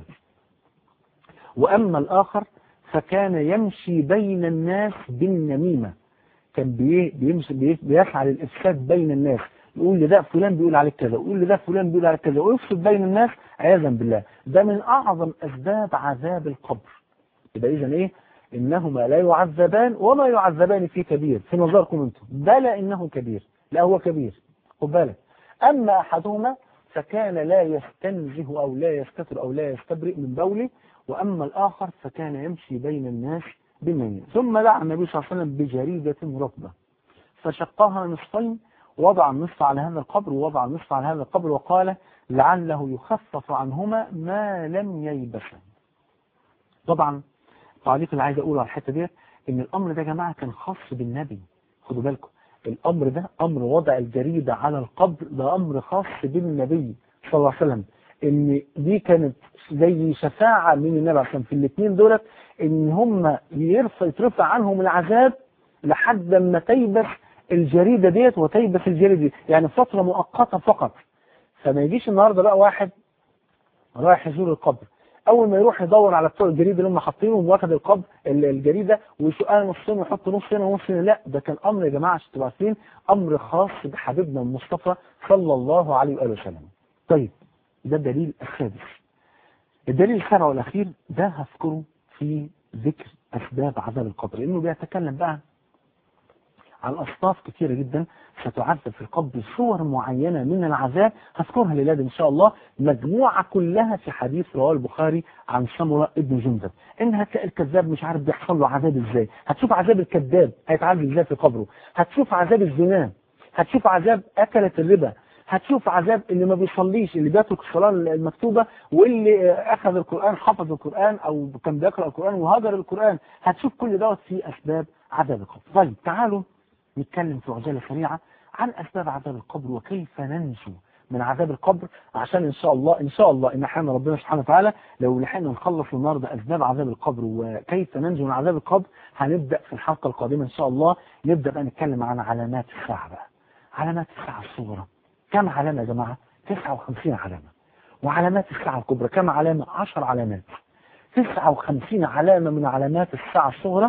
S1: وأما الآخر فكان يمشي بين الناس بالنميمة كان بيمشي بيسعى للإفساد بين الناس يقول لده فلان بيقول عليك كذا ويقول لده فلان بيقول عليك كذا ويفسد بين الناس عياذا بالله ده من أعظم أسباب عذاب القبر يبقى إذا إيه إنهما لا يعذبان وما يعذبان في كبير في نظركم أنتم بلى إنه كبير لا هو كبير خد بالك أما أحدهما فكان لا يستنزه أو لا يستتر أو لا يستبرئ من بوله وأما الآخر فكان يمشي بين الناس بالنميمة ثم دعا النبي صلى الله عليه وسلم بجريدة رطبة فشقها نصفين وضع النصف على هذا القبر ووضع النصف على هذا القبر وقال لعله يخفف عنهما ما لم ييبسا طبعا التعليق اللي عايز اقوله على الحته ديت ان الامر ده يا جماعه كان خاص بالنبي خدوا بالكم الامر ده امر وضع الجريده على القبر ده امر خاص بالنبي صلى الله عليه وسلم ان دي كانت زي شفاعه من النبي عليه الصلاه والسلام في الاثنين دولت ان هم يرفع يترفع عنهم العذاب لحد ما تيبس الجريدة ديت وتيبس الجريدة دي يعني فترة مؤقتة فقط فما يجيش النهاردة بقى واحد رايح يزور القبر اول ما يروح يدور على بتوع الجريدة اللي هم حاطينهم واخد القبر الجريدة ويشقها نصين ويحط نص هنا ونص هنا لا ده كان امر يا جماعة عشان تبقوا عارفين امر خاص بحبيبنا المصطفى صلى الله عليه واله وسلم طيب ده الدليل السادس الدليل السابع والاخير ده هذكره في ذكر اسباب عذاب القبر لانه بيتكلم بقى عن أصناف كثيرة جدا ستعذب في القبر صور معينة من العذاب هذكرها لله إن شاء الله مجموعة كلها في حديث رواه البخاري عن سمرة ابن جندب إن هتلاقي الكذاب مش عارف بيحصل له عذاب إزاي هتشوف عذاب الكذاب هيتعذب إزاي في قبره هتشوف عذاب الزنا هتشوف عذاب أكلة الربا هتشوف عذاب اللي ما بيصليش اللي بيترك الصلاة المكتوبة واللي أخذ القرآن حفظ القرآن أو كان بيقرأ القرآن وهجر القرآن هتشوف كل دوت في أسباب عذاب القبر طيب تعالوا نتكلم في عجالة سريعة عن أسباب عذاب القبر وكيف ننجو من عذاب القبر عشان إن شاء الله إن شاء الله إن احنا ربنا سبحانه وتعالى لو لحقنا نخلص النهارده أسباب عذاب القبر وكيف ننجو من عذاب القبر هنبدأ في الحلقة القادمة إن شاء الله نبدأ بقى نتكلم عن علامات الساعة بقى علامات الساعة الصغرى كم علامة يا جماعة 59 علامة وعلامات الساعة الكبرى كم علامة 10 علامات 59 علامة من علامات الساعة الصغرى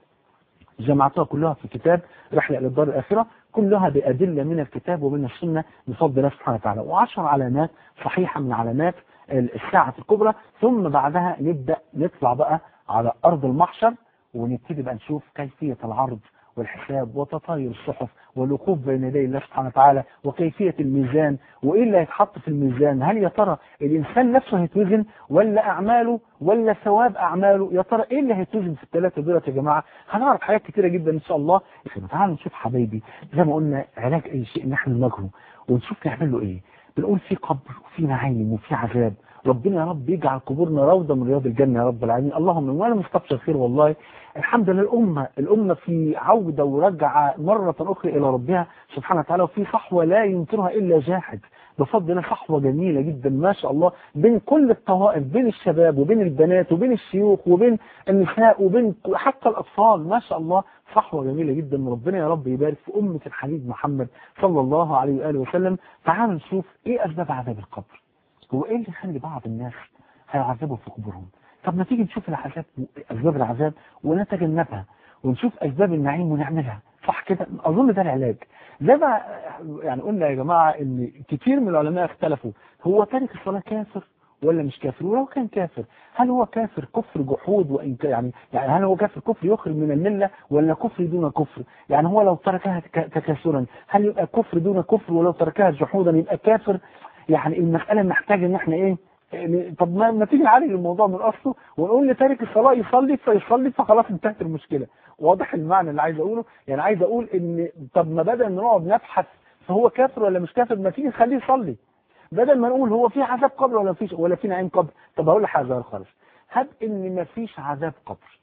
S1: جمعتها كلها في كتاب رحلة إلى الدار الآخرة كلها بأدلة من الكتاب ومن السنة بفضل الله سبحانه وتعالى وعشر علامات صحيحة من علامات الساعة الكبرى ثم بعدها نبدأ نطلع بقى على أرض المحشر ونبتدي بقى نشوف كيفية العرض والحساب وتطاير الصحف والوقوف بين يدي الله سبحانه وتعالى وكيفية الميزان وإيه اللي هيتحط في الميزان هل يا ترى الإنسان نفسه هيتوزن ولا أعماله ولا ثواب أعماله يا ترى إيه اللي هيتوزن في الثلاثة دولت يا جماعة هنعرف حاجات كتيرة جدا إن شاء الله تعالوا نشوف حبايبي زي ما قلنا علاج أي شيء إن احنا نواجهه ونشوف نعمل له إيه بنقول في قبر وفي نعيم وفي عذاب ربنا يا رب يجعل قبورنا روضة من رياض الجنة يا رب العالمين اللهم وانا مستبشر خير والله الحمد لله الأمة الأمة في عودة ورجعة مرة أخرى إلى ربها سبحانه وتعالى وفي صحوة لا ينكرها إلا جاحد بفضل الله صحوة جميلة جدا ما شاء الله بين كل الطوائف بين الشباب وبين البنات وبين الشيوخ وبين النساء وبين حتى الأطفال ما شاء الله صحوة جميلة جدا ربنا يا رب يبارك في أمة الحبيب محمد صلى الله عليه وآله وسلم تعالوا نشوف إيه أسباب عذاب القبر هو ايه اللي يخلي بعض الناس هيعذبوا في قبورهم طب ما تيجي نشوف العذاب اسباب العذاب ونتجنبها ونشوف اسباب النعيم ونعملها صح كده اظن ده العلاج زي ما يعني قلنا يا جماعه ان كتير من العلماء اختلفوا هو تارك الصلاه كافر ولا مش كافر ولو كان كافر هل هو كافر كفر جحود وإن يعني يعني هل هو كافر كفر يخرج من الملة ولا كفر دون كفر يعني هو لو تركها تكاسرا هل يبقى كفر دون كفر ولو تركها جحودا يبقى كافر يعني المسألة محتاجة ان احنا ايه طب ما, ما تيجي نعالج الموضوع من اصله ونقول لتارك الصلاة يصلي فيصلي فخلاص انتهت المشكلة واضح المعنى اللي عايز اقوله يعني عايز اقول ان طب ما بدل ما نقعد نبحث فهو كافر ولا مش كافر ما تيجي نخليه يصلي بدل ما نقول هو في عذاب قبر ولا فيش ولا في نعيم قبر طب هقول لحاجه خالص هب ان ما فيش عذاب قبر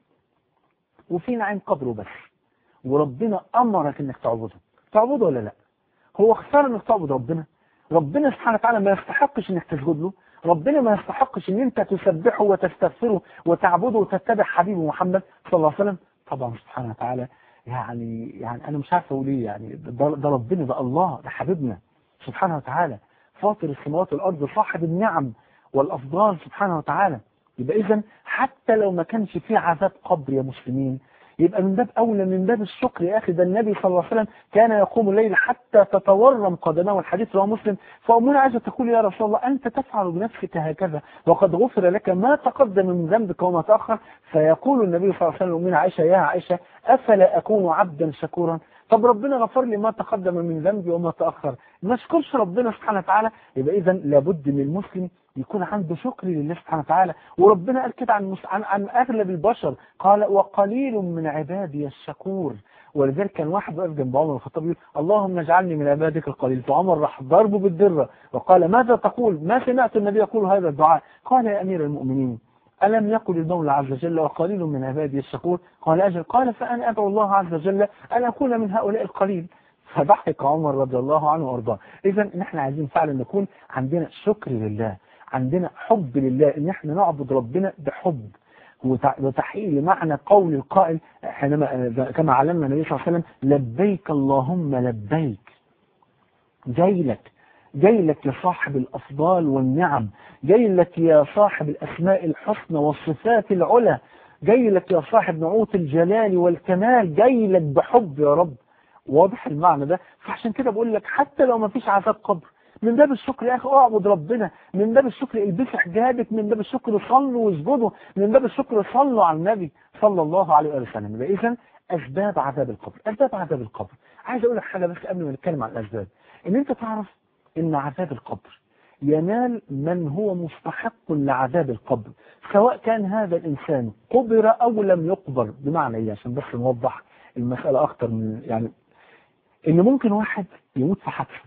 S1: وفي نعيم قبر وبس وربنا امرك انك تعبده تعبده ولا لا هو خساره انك تعبد ربنا ربنا سبحانه وتعالى ما يستحقش انك تسجد له ربنا ما يستحقش ان انت تسبحه وتستغفره وتعبده وتتبع حبيبه محمد صلى الله عليه وسلم طبعا سبحانه وتعالى يعني يعني انا مش عارف اقول ايه يعني ده, ده ربنا ده الله ده حبيبنا سبحانه وتعالى فاطر السماوات والارض صاحب النعم والافضال سبحانه وتعالى يبقى اذا حتى لو ما كانش فيه عذاب قبر يا مسلمين يبقى من باب أولى من باب الشكر يا أخي ده النبي صلى الله عليه وسلم كان يقوم الليل حتى تتورم قدماه والحديث رواه مسلم فأمنا عايزة تقول يا رسول الله أنت تفعل بنفسك هكذا وقد غفر لك ما تقدم من ذنبك وما تأخر فيقول النبي صلى الله عليه وسلم أمنا عائشة يا عائشة أفلا أكون عبدا شكورا طب ربنا غفر لي ما تقدم من ذنبي وما تأخر ما اشكرش ربنا سبحانه وتعالى يبقى إذا لابد من المسلم يكون عنده شكر لله سبحانه وتعالى وربنا قال كده عن, عن, عن أغلب البشر قال وقليل من عبادي الشكور ولذلك كان واحد واقف جنب عمر الخطاب يقول اللهم اجعلني من عبادك القليل فعمر راح ضربه بالدرة وقال ماذا تقول ما سمعت النبي يقول هذا الدعاء قال يا أمير المؤمنين ألم يقل المولى عز وجل وقليل من عبادي الشكور قال أجل قال فأنا أدعو الله عز وجل أن أكون من هؤلاء القليل فضحك عمر رضي الله عنه وارضاه اذا نحن عايزين فعلا نكون عندنا شكر لله عندنا حب لله ان احنا نعبد ربنا بحب وتحقيق لمعنى قول القائل حينما كما علمنا النبي صلى الله عليه وسلم لبيك اللهم لبيك جاي لك جاي لك يا صاحب الأفضال والنعم جاي لك يا صاحب الأسماء الحسنى والصفات العلى جاي لك يا صاحب نعوت الجلال والكمال جاي لك بحب يا رب واضح المعنى ده فعشان كده بقول لك حتى لو ما فيش عذاب قبر من باب الشكر يا اخي اعبد ربنا من باب الشكر البسي حجابك من باب الشكر صلوا واسجدوا من باب الشكر صلوا على النبي صلى الله عليه وسلم يبقى اذا اسباب عذاب القبر اسباب عذاب القبر عايز اقول لك حاجه بس قبل ما نتكلم عن الاسباب ان انت تعرف ان عذاب القبر ينال من هو مستحق لعذاب القبر سواء كان هذا الانسان قبر او لم يقبر بمعنى ايه عشان بس نوضح المساله اكتر من يعني ان ممكن واحد يموت في حادثه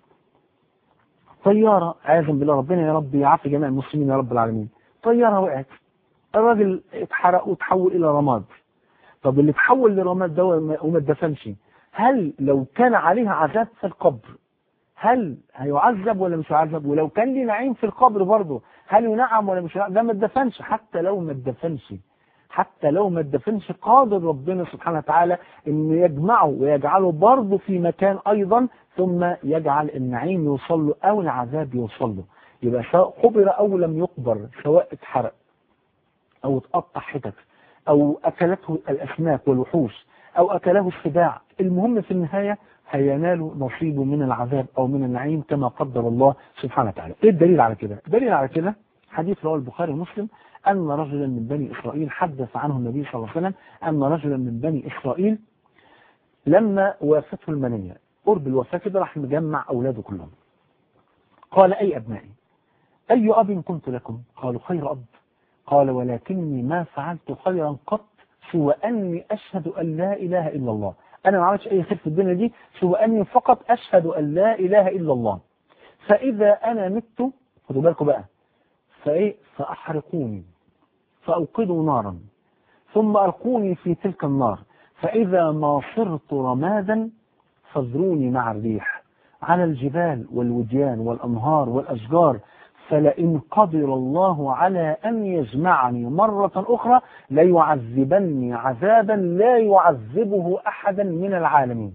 S1: طيارة عايزا بالله ربنا يا رب يعافي جميع المسلمين يا رب العالمين طيارة وقعت الراجل اتحرق وتحول إلى رماد طب اللي تحول لرماد ده وما اتدفنش هل لو كان عليه عذاب في القبر هل هيعذب ولا مش هيعذب ولو كان لي نعيم في القبر برضه هل ينعم ولا مش ينعم ده ما اتدفنش حتى لو ما اتدفنش حتى لو ما اتدفنش قادر ربنا سبحانه وتعالى انه يجمعه ويجعله برضه في مكان ايضا ثم يجعل النعيم يوصل له او العذاب يوصل له يبقى سواء قبر او لم يقبر سواء اتحرق او اتقطع حتت او اكلته الاسماك والوحوش او اكله السباع المهم في النهاية هينال نصيبه من العذاب او من النعيم كما قدر الله سبحانه وتعالى ايه الدليل على كده الدليل على كده حديث رواه البخاري ومسلم أن رجلا من بني إسرائيل حدث عنه النبي صلى الله عليه وسلم أن رجلا من بني إسرائيل لما وافته المنية قرب الوفاة كده راح مجمع أولاده كلهم قال أي أبنائي أي أب كنت لكم قالوا خير أب قال ولكني ما فعلت خيرا قط سوى أني أشهد أن لا إله إلا الله أنا ما عملتش أي خير في الدنيا دي سوى أني فقط أشهد أن لا إله إلا الله فإذا أنا مت خدوا بالكم بقى فإيه فأحرقوني فأوقدوا نارا ثم ألقوني في تلك النار فإذا ما صرت رمادا فذروني مع الريح على الجبال والوديان والأنهار والأشجار فلئن قدر الله على أن يجمعني مرة أخرى ليعذبني عذابا لا يعذبه أحدا من العالمين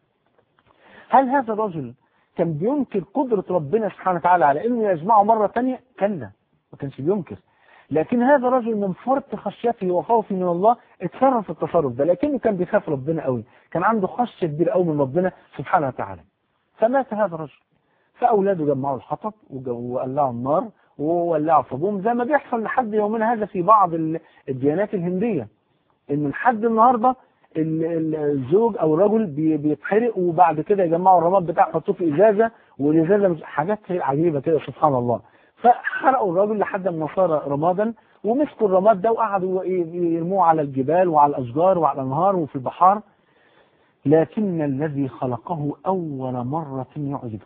S1: هل هذا الرجل كان بينكر قدرة ربنا سبحانه وتعالى على أنه يجمعه مرة ثانية كلا ما كانش بينكر لكن هذا الرجل من فرط خشيته وخوفه من الله اتصرف التصرف ده لكنه كان بيخاف ربنا قوي كان عنده خشية كبيرة قوي من ربنا سبحانه وتعالى فمات هذا الرجل فأولاده جمعوا الحطب وولعوا النار وولعوا صابون زي ما بيحصل لحد يومنا هذا في بعض الديانات الهندية ان لحد النهاردة الزوج او الرجل بيتحرق وبعد كده يجمعوا الرماد بتاعه يحطوه في ازازه والازازه حاجات عجيبه كده سبحان الله فحرقوا الرجل لحد ما صار رمادا ومسكوا الرماد ده وقعدوا يرموه على الجبال وعلى الاشجار وعلى الانهار وفي البحار لكن الذي خلقه اول مره يعجبه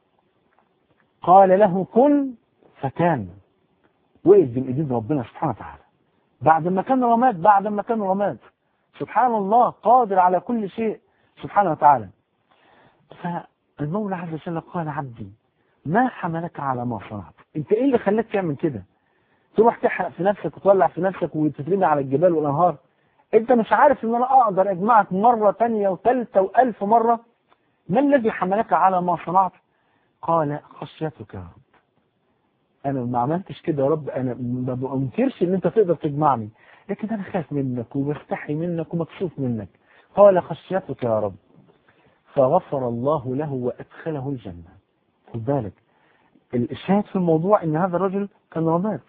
S1: قال له كن فكان وقف بين ايدين ربنا سبحانه وتعالى بعد ما كان رماد بعد ما كان رماد سبحان الله قادر على كل شيء سبحانه وتعالى فالمولى عز وجل قال عبدي ما حملك على ما صنعت انت ايه اللي خلاك تعمل كده تروح تحرق في نفسك وتولع في نفسك وتترمي على الجبال والانهار انت مش عارف ان انا اقدر اجمعك مرة تانية وثالثة والف مرة ما الذي حملك على ما صنعت قال خشيتك يا رب انا ما عملتش كده يا رب انا ما بنكرش ان انت تقدر تجمعني لكن انا خايف منك وبستحي منك ومكسوف منك قال خشيتك يا رب فغفر الله له وادخله الجنة خد بالك الشاهد في الموضوع ان هذا الرجل كان رماد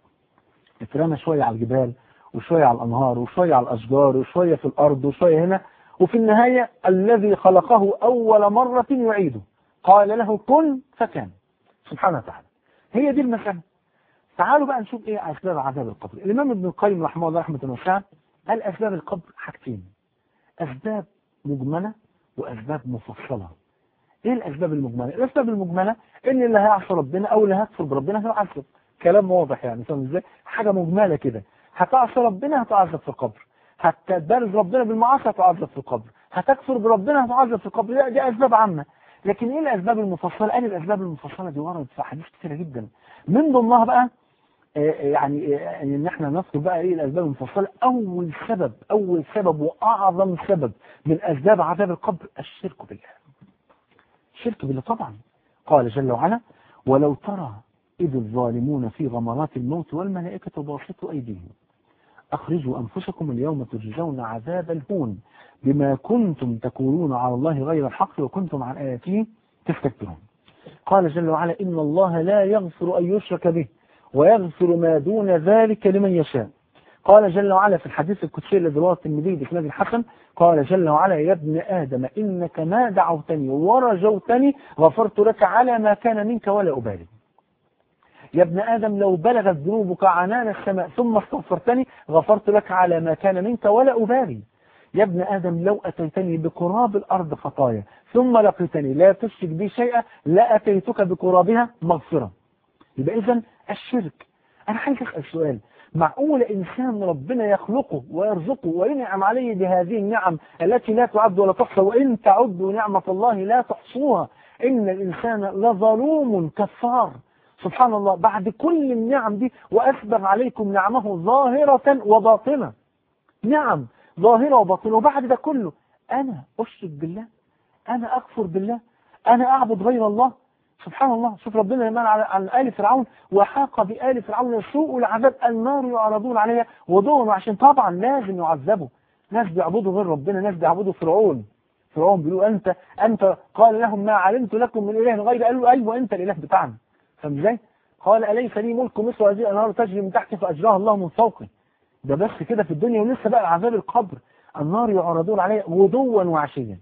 S1: اترمى شوية على الجبال وشوية على الانهار وشوية على الاشجار وشوية في الارض وشوية هنا وفي النهاية الذي خلقه اول مرة يعيده قال له كن فكان سبحانه وتعالى هي دي المسألة تعالوا بقى نشوف ايه اسباب عذاب القبر الامام ابن القيم رحمه الله رحمه واسعه قال اسباب القبر حاجتين اسباب مجمله واسباب مفصله ايه الاسباب المجمله الاسباب المجمله ان اللي هيعصي ربنا او اللي هيكفر بربنا هيعذب كلام واضح يعني فاهم ازاي حاجه مجمله كده هتعصي ربنا هتعذب في القبر هتبارز ربنا بالمعاصي هتعذب في القبر هتكفر بربنا هتعذب في القبر لا دي اسباب عامه لكن ايه الاسباب المفصله قال الاسباب المفصله دي وردت في احاديث كثيره جدا من ضمنها بقى يعني ان احنا نذكر بقى ايه الاسباب المفصله اول سبب اول سبب واعظم سبب من اسباب عذاب القبر الشرك بالله الشرك بالله طبعا قال جل وعلا ولو ترى اذ الظالمون في غمرات الموت والملائكه باسطوا ايديهم اخرجوا انفسكم اليوم تجزون عذاب الهون بما كنتم تقولون على الله غير الحق وكنتم عن اياته تستكبرون قال جل وعلا ان الله لا يغفر ان يشرك به ويغفر ما دون ذلك لمن يشاء قال جل وعلا في الحديث القدسي الذي رواه الترمذي باسناد الحسن قال جل وعلا يا ابن ادم انك ما دعوتني ورجوتني غفرت لك على ما كان منك ولا ابالي يا ابن ادم لو بلغت ذنوبك عنان السماء ثم استغفرتني غفرت لك على ما كان منك ولا ابالي يا ابن ادم لو اتيتني بقراب الارض خطايا ثم لقيتني لا تشرك بي شيئا لاتيتك بقرابها مغفره يبقى اذا الشرك انا عايز اسال سؤال معقول انسان ربنا يخلقه ويرزقه وينعم عليه بهذه النعم التي لا تعد ولا تحصى وان تعدوا نعمه الله لا تحصوها ان الانسان لظلوم كفار سبحان الله بعد كل النعم دي واسبغ عليكم نعمه ظاهره وباطنه نعم ظاهره وباطنه وبعد ده كله انا اشرك بالله انا اكفر بالله انا اعبد غير الله سبحان الله شوف ربنا يمان على عن آل فرعون وحاق بآل فرعون سوء العذاب النار يعرضون عليها ودون عشان طبعا لازم يعذبوا ناس بيعبدوا غير ربنا ناس بيعبدوا فرعون فرعون بيقولوا انت انت قال لهم ما علمت لكم من اله غير قالوا ايوه انت الاله بتاعنا فاهم ازاي؟ قال اليس لي ملك مصر هذه الانهار تجري من تحتي فاجراها الله من فوقي ده بس كده في الدنيا ولسه بقى عذاب القبر النار يعرضون عليها غدوا وعشيا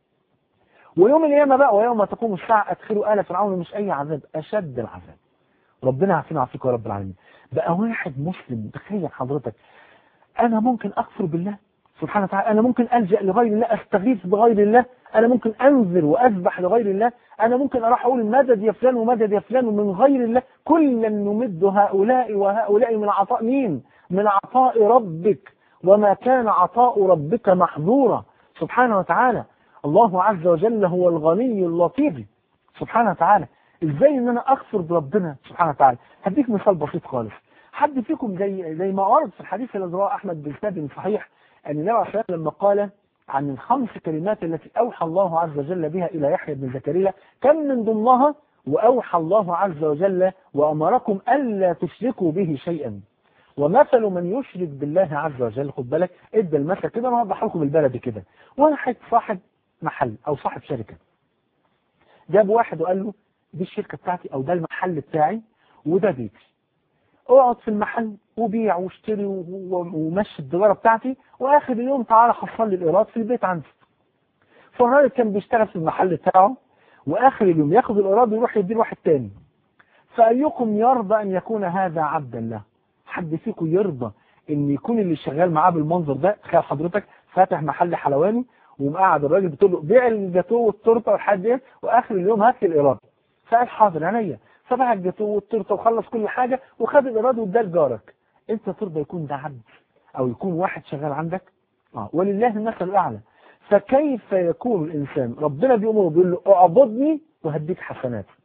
S1: ويوم القيامة بقى ويوم تقوم الساعة أدخلوا آل فرعون مش أي عذاب أشد العذاب ربنا عافينا وعافيك يا رب العالمين بقى واحد مسلم تخيل حضرتك أنا ممكن أكفر بالله سبحانه وتعالى أنا ممكن ألجأ لغير الله أستغيث بغير الله أنا ممكن أنذر وأذبح لغير الله أنا ممكن أروح أقول مدد يا فلان ومدد يا فلان ومن غير الله كلا نمد هؤلاء وهؤلاء من عطاء مين من عطاء ربك وما كان عطاء ربك محظورا سبحانه وتعالى الله عز وجل هو الغني اللطيف سبحانه وتعالى ازاي ان انا اغفر بربنا سبحانه وتعالى هديك مثال بسيط خالص حد فيكم زي زي ما ورد في الحديث الذي رواه احمد بن صحيح ان النبي عليه الصلاه لما قال عن الخمس كلمات التي اوحى الله عز وجل بها الى يحيى بن زكريا كم من ضمنها واوحى الله عز وجل وامركم الا تشركوا به شيئا ومثل من يشرك بالله عز وجل خد بالك ادى المثل كده انا هوضح لكم البلد كده واحد صاحب محل او صاحب شركة جاب واحد وقال له دي الشركة بتاعتي او ده المحل بتاعي وده بيتي اقعد في المحل وبيع واشتري ومشي التجارة بتاعتي واخر اليوم تعالى حصل لي الايراد في البيت عندي فالراجل كان بيشتغل في المحل بتاعه واخر اليوم ياخد الايراد ويروح يديه لواحد تاني فايكم يرضى ان يكون هذا عبدا له حد فيكم يرضى ان يكون اللي شغال معاه بالمنظر ده تخيل حضرتك فاتح محل حلواني ومقعد الراجل بتقول له بيع الجاتوه والتورته والحاجات ديت واخر اليوم هات لي الايراد فقال حاضر عينيا فباع الجاتوه والتورته وخلص كل حاجه وخد الايراد واداه لجارك انت ترضى يكون ده عبد او يكون واحد شغال عندك اه ولله المثل الاعلى فكيف يكون الانسان ربنا بيامره بيقول له اعبدني وهديك حسنات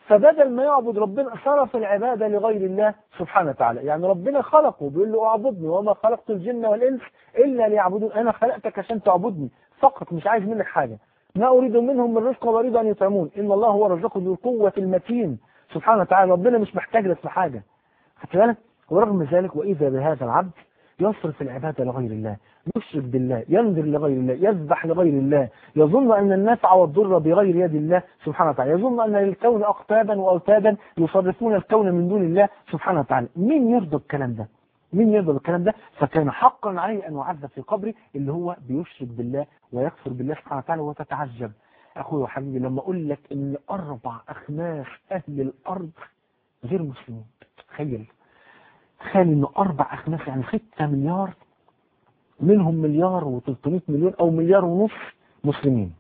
S1: فبدل ما يعبد ربنا صرف العبادة لغير الله سبحانه وتعالى يعني ربنا خلقه بيقول له اعبدني وما خلقت الجن والإنس إلا ليعبدون أنا خلقتك عشان تعبدني فقط مش عايز منك حاجة ما أريد منهم من رزق وأريد أن يطعمون إن الله هو الرزاق ذو القوة المتين سبحانه وتعالى ربنا مش محتاج لك في حاجة خدت بالك ورغم ذلك وإذا بهذا العبد يصرف العبادة لغير الله يشرك بالله ينذر لغير الله يذبح لغير الله يظن أن النفع والضر بغير يد الله سبحانه وتعالى يظن أن للكون أقتابا وأوتادا يصرفون الكون من دون الله سبحانه وتعالى مين يرضى بالكلام ده مين يرضى بالكلام ده فكان حقا عليه أن يعذب في قبره اللي هو بيشرك بالله ويكفر بالله سبحانه وتعالى وتتعجب أخوي وحبيبي لما أقول لك أن أربع أخماس أهل الأرض غير مسلمين تخيل تخيل أنه أربع أخماس يعني 6 مليار منهم مليار و300 مليون أو مليار ونص مسلمين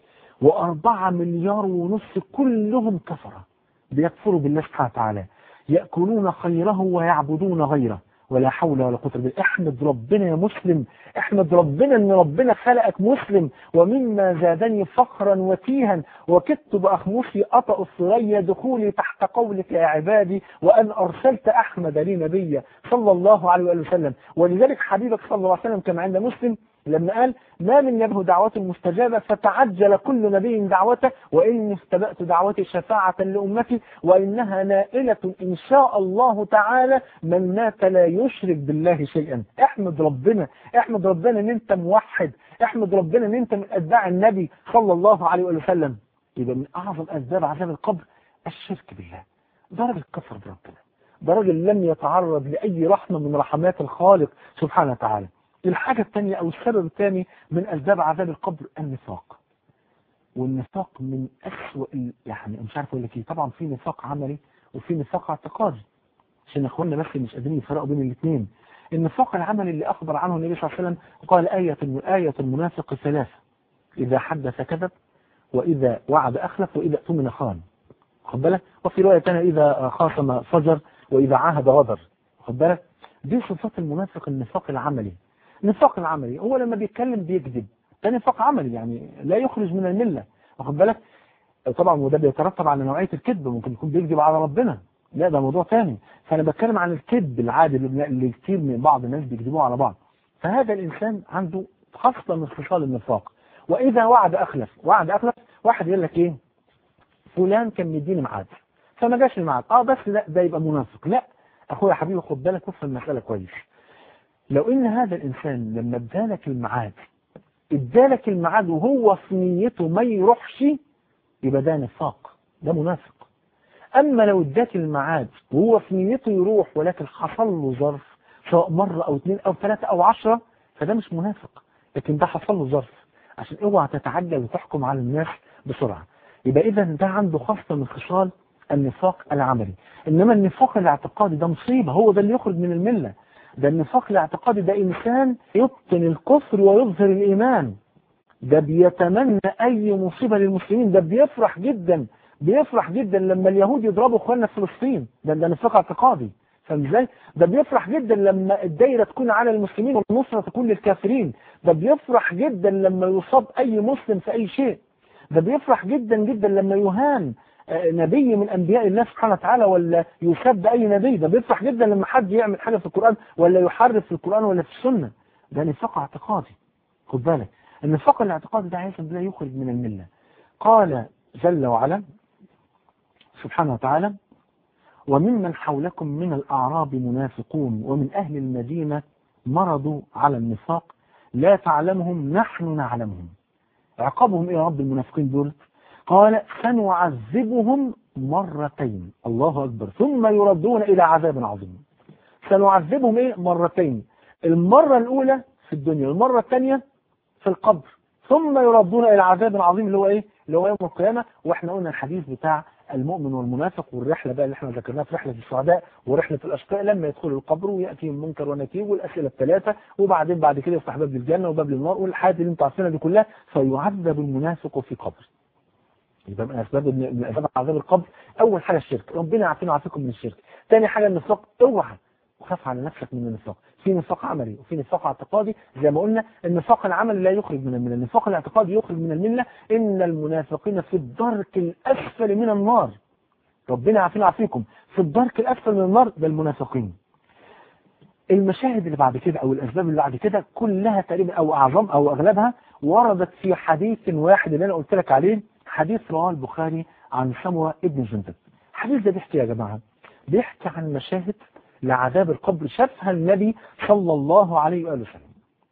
S1: وأربعة مليار ونص كلهم كفرة بيكفروا بالله سبحانه وتعالى يأكلون خيره ويعبدون غيره ولا حول ولا قوة الا بالله احمد ربنا يا مسلم احمد ربنا ان ربنا خلقك مسلم ومما زادني فخرا وتيها وكدت باخمصي اطأ الثريا دخولي تحت قولك يا عبادي وان ارسلت احمد لي نبيا صلى الله عليه وآله وسلم ولذلك حبيبك صلى الله عليه وسلم كما عند مسلم لما قال ما من نبه دعوة مستجابة فتعجل كل نبي دعوته وإني استبأت دعوتي شفاعة لأمتي وإنها نائلة إن شاء الله تعالى من مات لا يشرك بالله شيئا احمد ربنا احمد ربنا ان انت موحد احمد ربنا ان انت من أتباع النبي صلى الله عليه وسلم يبقى من أعظم أسباب عذاب القبر الشرك بالله ده راجل كفر بربنا ده راجل لم يتعرض لأي رحمة من رحمات الخالق سبحانه وتعالى الحاجة الثانية أو السبب الثاني من أسباب عذاب القبر النفاق والنفاق من أسوأ يعني مش عارف أقول لك إيه طبعا في نفاق عملي وفي نفاق اعتقادي عشان إخواننا بس مش قادرين يفرقوا بين الاثنين النفاق العملي اللي أخبر عنه النبي صلى الله عليه وسلم قال آية آية المنافق ثلاثة إذا حدث كذب وإذا وعد أخلف وإذا اؤتمن خان خد بالك وفي رواية ثانية إذا خاصم فجر وإذا عاهد غدر خد بالك دي صفات المنافق النفاق العملي النفاق العملي هو لما بيتكلم بيكذب ده نفاق عملي يعني لا يخرج من الملة واخد بالك طبعا وده بيترتب على نوعية الكذب ممكن يكون بيكذب على ربنا لا ده موضوع ثاني فانا بتكلم عن الكذب العادي اللي كتير من بعض الناس بيكذبوا على بعض فهذا الانسان عنده خاصة من خصال النفاق واذا وعد اخلف وعد اخلف واحد يقول لك ايه فلان كان مديني ميعاد فما جاش الميعاد اه بس لا ده يبقى منافق لا اخويا يا حبيبي خد بالك وفهم المسألة كويس لو ان هذا الانسان لما ادالك الميعاد ادالك الميعاد وهو في نيته ما يروحش يبقى ده نفاق ده منافق اما لو اداك الميعاد وهو في نيته يروح ولكن حصل له ظرف سواء مرة او اثنين او ثلاثة او عشرة فده مش منافق لكن ده حصل له ظرف عشان اوعى تتعجل وتحكم على الناس بسرعة يبقى اذا ده عنده خاصة من خصال النفاق العملي انما النفاق الاعتقادي ده مصيبة هو ده اللي يخرج من الملة ده النفاق الاعتقادي ده إنسان يبطن الكفر ويظهر الإيمان ده بيتمنى أي مصيبة للمسلمين ده بيفرح جدا بيفرح جدا لما اليهود يضربوا اخواننا في فلسطين ده ده نفاق اعتقادي فاهم ازاي؟ ده بيفرح جدا لما الدايرة تكون على المسلمين والنصرة تكون للكافرين ده بيفرح جدا لما يصاب أي مسلم في أي شيء ده بيفرح جدا جدا لما يهان نبي من انبياء الله سبحانه وتعالى ولا يسب اي نبي ده بيفرح جدا لما حد يعمل حاجه في القران ولا يحرف في القران ولا في السنه ده نفاق اعتقادي خد بالك النفاق الاعتقادي ده عايز بالله يخرج من المله قال جل وعلا سبحانه وتعالى وممن حولكم من الاعراب منافقون ومن اهل المدينه مرضوا على النفاق لا تعلمهم نحن نعلمهم عقابهم ايه يا رب المنافقين دول قال سنعذبهم مرتين الله أكبر ثم يردون إلى عذاب عظيم سنعذبهم إيه مرتين المرة الأولى في الدنيا المرة الثانية في القبر ثم يردون إلى عذاب عظيم اللي هو إيه اللي هو يوم القيامة وإحنا قلنا الحديث بتاع المؤمن والمنافق والرحلة بقى اللي احنا ذكرناها في رحلة السعداء ورحلة الأشقاء لما يدخلوا القبر ويأتي منكر ونكير والأسئلة الثلاثة وبعدين بعد كده يفتح باب للجنة وباب للنار والحاجات اللي انتوا عارفينها دي كلها فيعذب المنافق في قبر يبقى من اسباب من اسباب عذاب القبر اول حاجه الشرك ربنا يعافينا ويعافيكم من الشرك ثاني حاجه النفاق اوعى وخاف على نفسك من النفاق في نفاق عملي وفي نفاق اعتقادي زي ما قلنا النفاق العملي لا يخرج من المله النفاق الاعتقادي يخرج من المله ان المنافقين في الدرك الاسفل من النار ربنا يعافينا ويعافيكم في الدرك الاسفل من النار ده المنافقين المشاهد اللي بعد كده او الاسباب اللي بعد كده كلها تقريبا او اعظم او اغلبها وردت في حديث واحد اللي انا قلت لك عليه حديث رواه البخاري عن سموة ابن جندب الحديث ده بيحكي يا جماعة بيحكي عن مشاهد لعذاب القبر شافها النبي صلى الله عليه وآله وسلم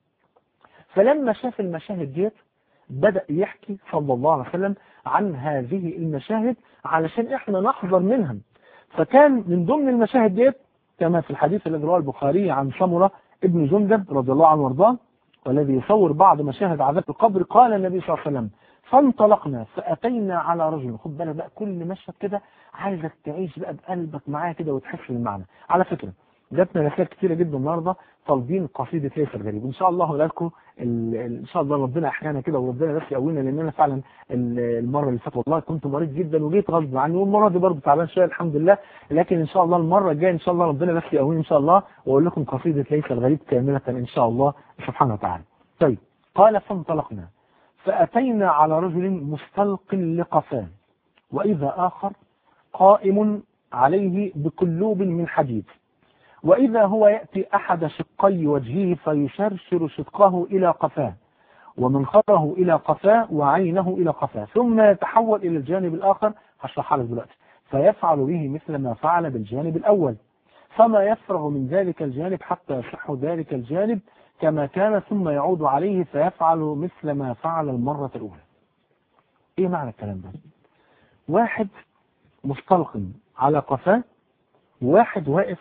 S1: فلما شاف المشاهد ديت بدأ يحكي صلى الله عليه وسلم عن هذه المشاهد علشان احنا نحذر منها فكان من ضمن المشاهد ديت كما في الحديث الذي رواه البخاري عن سمرة ابن جندب رضي الله عنه وارضاه والذي يصور بعض مشاهد عذاب القبر قال النبي صلى الله عليه وسلم فانطلقنا فأتينا على رجل خد بالك بقى كل مشهد كده عايزك تعيش بقى بقلبك معايا كده وتحس بالمعنى على فكرة جاتنا رسائل كتيرة جدا النهاردة طالبين قصيدة ليس الغريب ان شاء الله هقول لكم ان شاء الله ربنا احيانا كده وربنا بس يقوينا لان انا فعلا المره اللي فاتت والله كنت مريض جدا وجيت غصب عني والمره دي برضه تعبان شويه الحمد لله لكن ان شاء الله المره الجايه ان شاء الله ربنا بس يقويني ان شاء الله واقول لكم قصيده ليس الغريب كامله ان شاء الله سبحانه وتعالى. طيب قال فانطلقنا فاتينا على رجل مستلق لقفاه واذا اخر قائم عليه بكلوب من حديد وإذا هو يأتي أحد شقي وجهه فيشرشر شقه إلى قفاه ومنخره إلى قفاه وعينه إلى قفاه ثم يتحول إلى الجانب الآخر هشرحها لك دلوقتي فيفعل به مثل ما فعل بالجانب الأول فما يفرغ من ذلك الجانب حتى يصح ذلك الجانب كما كان ثم يعود عليه فيفعل مثل ما فعل المرة الأولى إيه معنى الكلام ده واحد مستلق على قفاه واحد واقف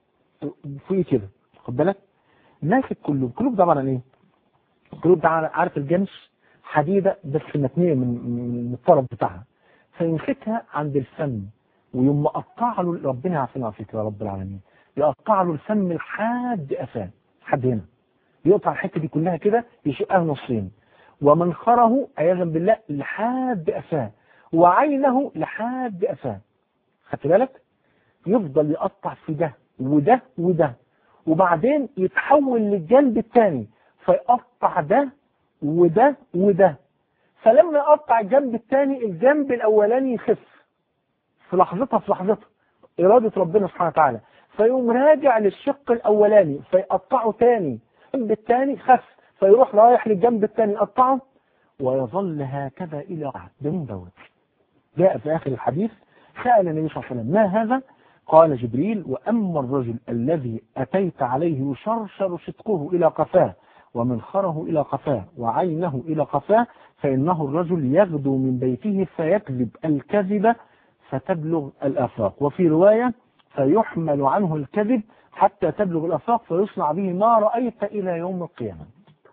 S1: فوق كده خد بالك ماسك كلوب كلوب ده عباره عن ايه الكلوب ده عارف الجنش حديده بس متنيه من من الطرف بتاعها فيمسكها عند الفم ويوم مقطع له ربنا يعافينا ويعافيك يا رب العالمين يقطع له الفم لحد قفاه لحد هنا يقطع الحته دي كلها كده يشقها نصين ومنخره عياذا بالله لحد قفاه وعينه لحد قفاه خدت بالك يفضل يقطع في ده وده وده وبعدين يتحول للجنب الثاني فيقطع ده وده وده فلما يقطع الجنب الثاني الجنب الاولاني يخف في لحظتها في لحظتها إرادة ربنا سبحانه وتعالى فيقوم راجع للشق الأولاني فيقطعه تاني الجنب الثاني خف فيروح رايح للجنب الثاني يقطعه ويظل هكذا إلى بعد ده من دوت جاء في آخر الحديث سأل النبي صلى الله عليه وسلم ما هذا قال جبريل وأما الرجل الذي أتيت عليه يشرشر شدقه إلى قفاه ومنخره إلى قفاه وعينه إلى قفاه فإنه الرجل يغدو من بيته فيكذب الكذب فتبلغ الآفاق وفي رواية فيحمل عنه الكذب حتى تبلغ الآفاق فيصنع به ما رأيت إلى يوم القيامة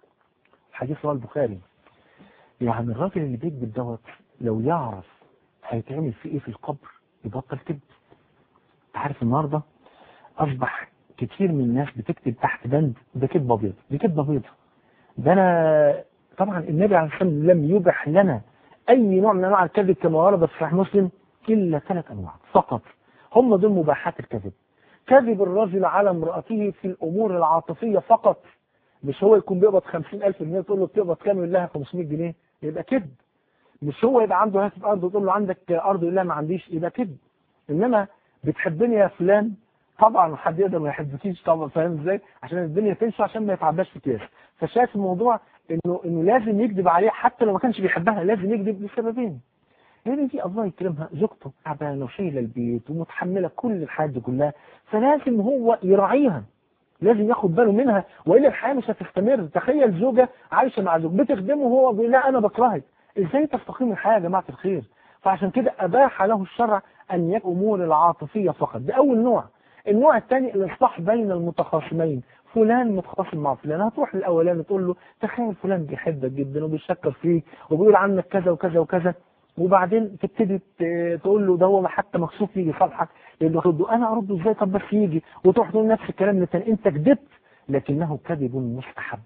S1: حديث رواه البخاري يعني الراجل اللي بيكذب دوت لو يعرف هيتعمل فيه ايه في القبر يبطل كذب عارف النهاردة أصبح كتير من الناس بتكتب تحت بند ده كذبة بيض دي كذبة بيض ده أنا طبعا النبي عليه الصلاة والسلام لم يبح لنا أي نوع من أنواع الكذب كما ورد في صحيح مسلم إلا ثلاث أنواع فقط هم دول مباحات الكذب كذب الرجل على امرأته في الأمور العاطفية فقط مش هو يكون بيقبض 50000 جنيه تقول له بتقبض كام يقول لها 500 جنيه يبقى كذب مش هو يبقى عنده هاتف أرض وتقول له عندك أرض يقول لها ما عنديش يبقى كذب إنما بتحبني يا فلان طبعا حد يقدر ما يحبكيش طبعا فاهم ازاي عشان الدنيا تمشي عشان ما يتعباش في كيس فشايف الموضوع انه انه لازم يكذب عليه حتى لو ما كانش بيحبها لازم يكذب لسببين يعني دي الله يكرمها زوجته تعبانه وشايله البيت ومتحمله كل الحاجات دي كلها فلازم هو يراعيها لازم ياخد باله منها والا الحياه مش هتستمر تخيل زوجه عايشه مع زوج بتخدمه وهو بيقول لا انا بكرهك ازاي تستقيم الحياه يا جماعه الخير فعشان كده اباح له الشرع أن يكون أمور العاطفية فقط ده أول نوع النوع الثاني الإصلاح بين المتخاصمين فلان متخاصم مع فلان هتروح للأولاني تقول له تخيل فلان بيحبك جدا وبيشكر فيك وبيقول عنك كذا وكذا وكذا وبعدين تبتدي تقول له ده هو حتى مكسوف يجي يصالحك يقول له انا ارده ازاي طب بس يجي وتروح تقول نفس الكلام للتاني انت كذبت لكنه كذب مستحب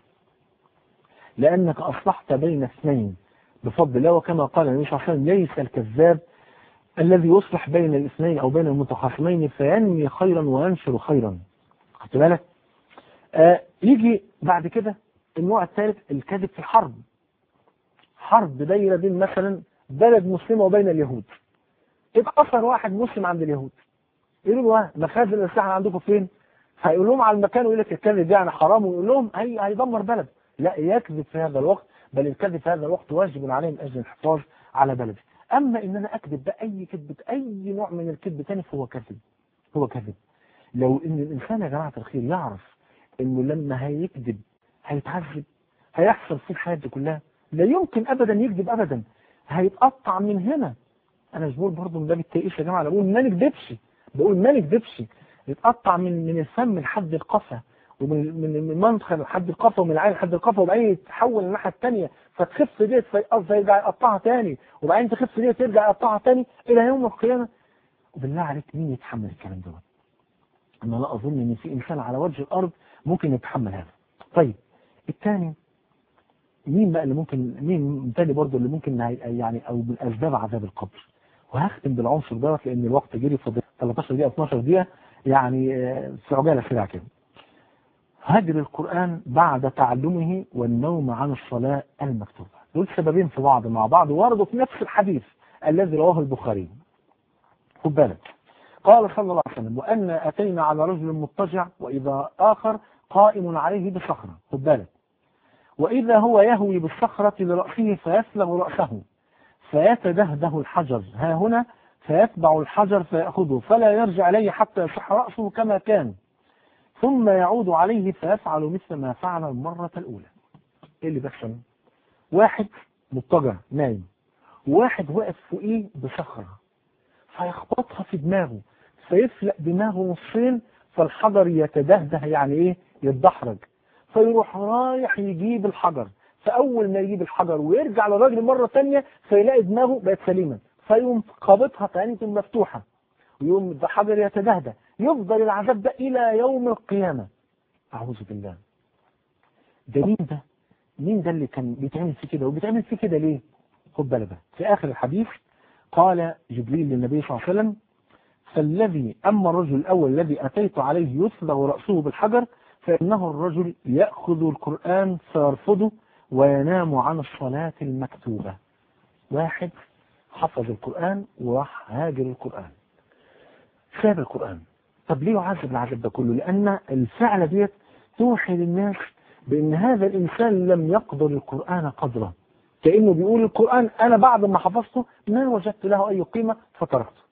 S1: لانك اصلحت بين اثنين بفضل الله وكما قال النبي صلى الله عليه وسلم ليس الكذاب الذي يصلح بين الاثنين او بين المتخاصمين فينمي خيرا وينشر خيرا خدت بالك آه يجي بعد كده النوع الثالث الكذب في الحرب حرب دايره بين مثلا بلد مسلمه وبين اليهود اتأثر واحد مسلم عند اليهود يقولوا له مخازن الأسلحة عندكم فين؟ هيقول لهم على المكان ويقول لك الكذب ده يعني حرام ويقول لهم هي هيدمر بلد لا يكذب في هذا الوقت بل الكذب في هذا الوقت واجب عليه من أجل الحفاظ على بلده أما إن أنا أكذب بأي كذب أي نوع من الكذب تاني فهو كذب هو كذب لو إن الإنسان يا جماعة الخير يعرف إنه لما هيكذب هيتعذب هيحصل فيه حياته كلها لا يمكن أبدا يكذب أبدا هيتقطع من هنا أنا مش بقول برضه من باب التأييس يا جماعة أنا بقول ما نكذبش بقول ما نكذبش يتقطع من من الفم لحد القفا ومن من المنخر لحد القفا ومن العين لحد القفا وبعدين يتحول للناحيه الثانيه فتخف ديت فيرجع يقطعها ثاني وبعدين تخف ديت يرجع يقطعها ثاني الى يوم القيامه وبالله عليك مين يتحمل الكلام دوت؟ انا لا اظن ان في انسان على وجه الارض ممكن يتحمل هذا. طيب الثاني مين بقى اللي ممكن مين تاني برضه اللي ممكن يعني او من اسباب عذاب القبر وهختم بالعنصر دوت لان الوقت جري فاضل 13 دقيقه 12 دقيقه يعني في عجاله سريعه كده هجر القرآن بعد تعلمه والنوم عن الصلاة المكتوبة دول سببين في بعض مع بعض وردوا في نفس الحديث الذي رواه البخاري خد بالك قال صلى الله عليه وسلم وأن أتينا على رجل مضطجع وإذا آخر قائم عليه بصخرة خد بالك وإذا هو يهوي بالصخرة لرأسه فيسلغ رأسه فيتدهده الحجر ها هنا فيتبع الحجر فيأخذه فلا يرجع إليه حتى يصح رأسه كما كان ثم يعود عليه فيفعل مثل ما فعل المرة الأولى إيه اللي بيحصل واحد مضطجع نايم واحد واقف فوقيه بصخرة فيخبطها في دماغه فيفلق دماغه نصين فالحجر يتدهده يعني ايه يتدحرج فيروح رايح يجيب الحجر فأول ما يجيب الحجر ويرجع للراجل مرة ثانيه فيلاقي دماغه بقت سليمة فيقوم قابضها تاني مفتوحة ويقوم الحجر يتدهده يفضل العذاب ده إلى يوم القيامة أعوذ بالله ده مين ده مين ده اللي كان بيتعمل فيه كده وبيتعمل فيه كده ليه خد بالك بقى في آخر الحديث قال جبريل للنبي صلى الله عليه وسلم فالذي أما الرجل الأول الذي أتيت عليه يسلغ رأسه بالحجر فإنه الرجل يأخذ القرآن فيرفضه وينام عن الصلاة المكتوبة واحد حفظ القرآن وراح هاجر القرآن ساب القرآن طب ليه يعذب العذاب ده كله لأن الفعلة ديت توحي للناس بأن هذا الإنسان لم يقدر القرآن قدره كأنه بيقول القرآن أنا بعد ما حفظته ما وجدت له أي قيمة فتركته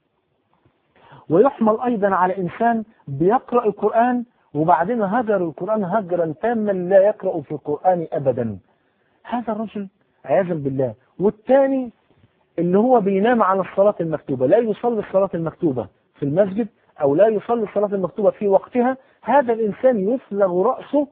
S1: ويحمل أيضا على إنسان بيقرأ القرآن وبعدين هجر القرآن هجرا تاما لا يقرأ في القرآن أبدا هذا الرجل عياذا بالله والثاني اللي هو بينام عن الصلاة المكتوبة لا يصلي الصلاة المكتوبة في المسجد أو لا يصلي الصلاة المكتوبة في وقتها هذا الإنسان يسلغ رأسه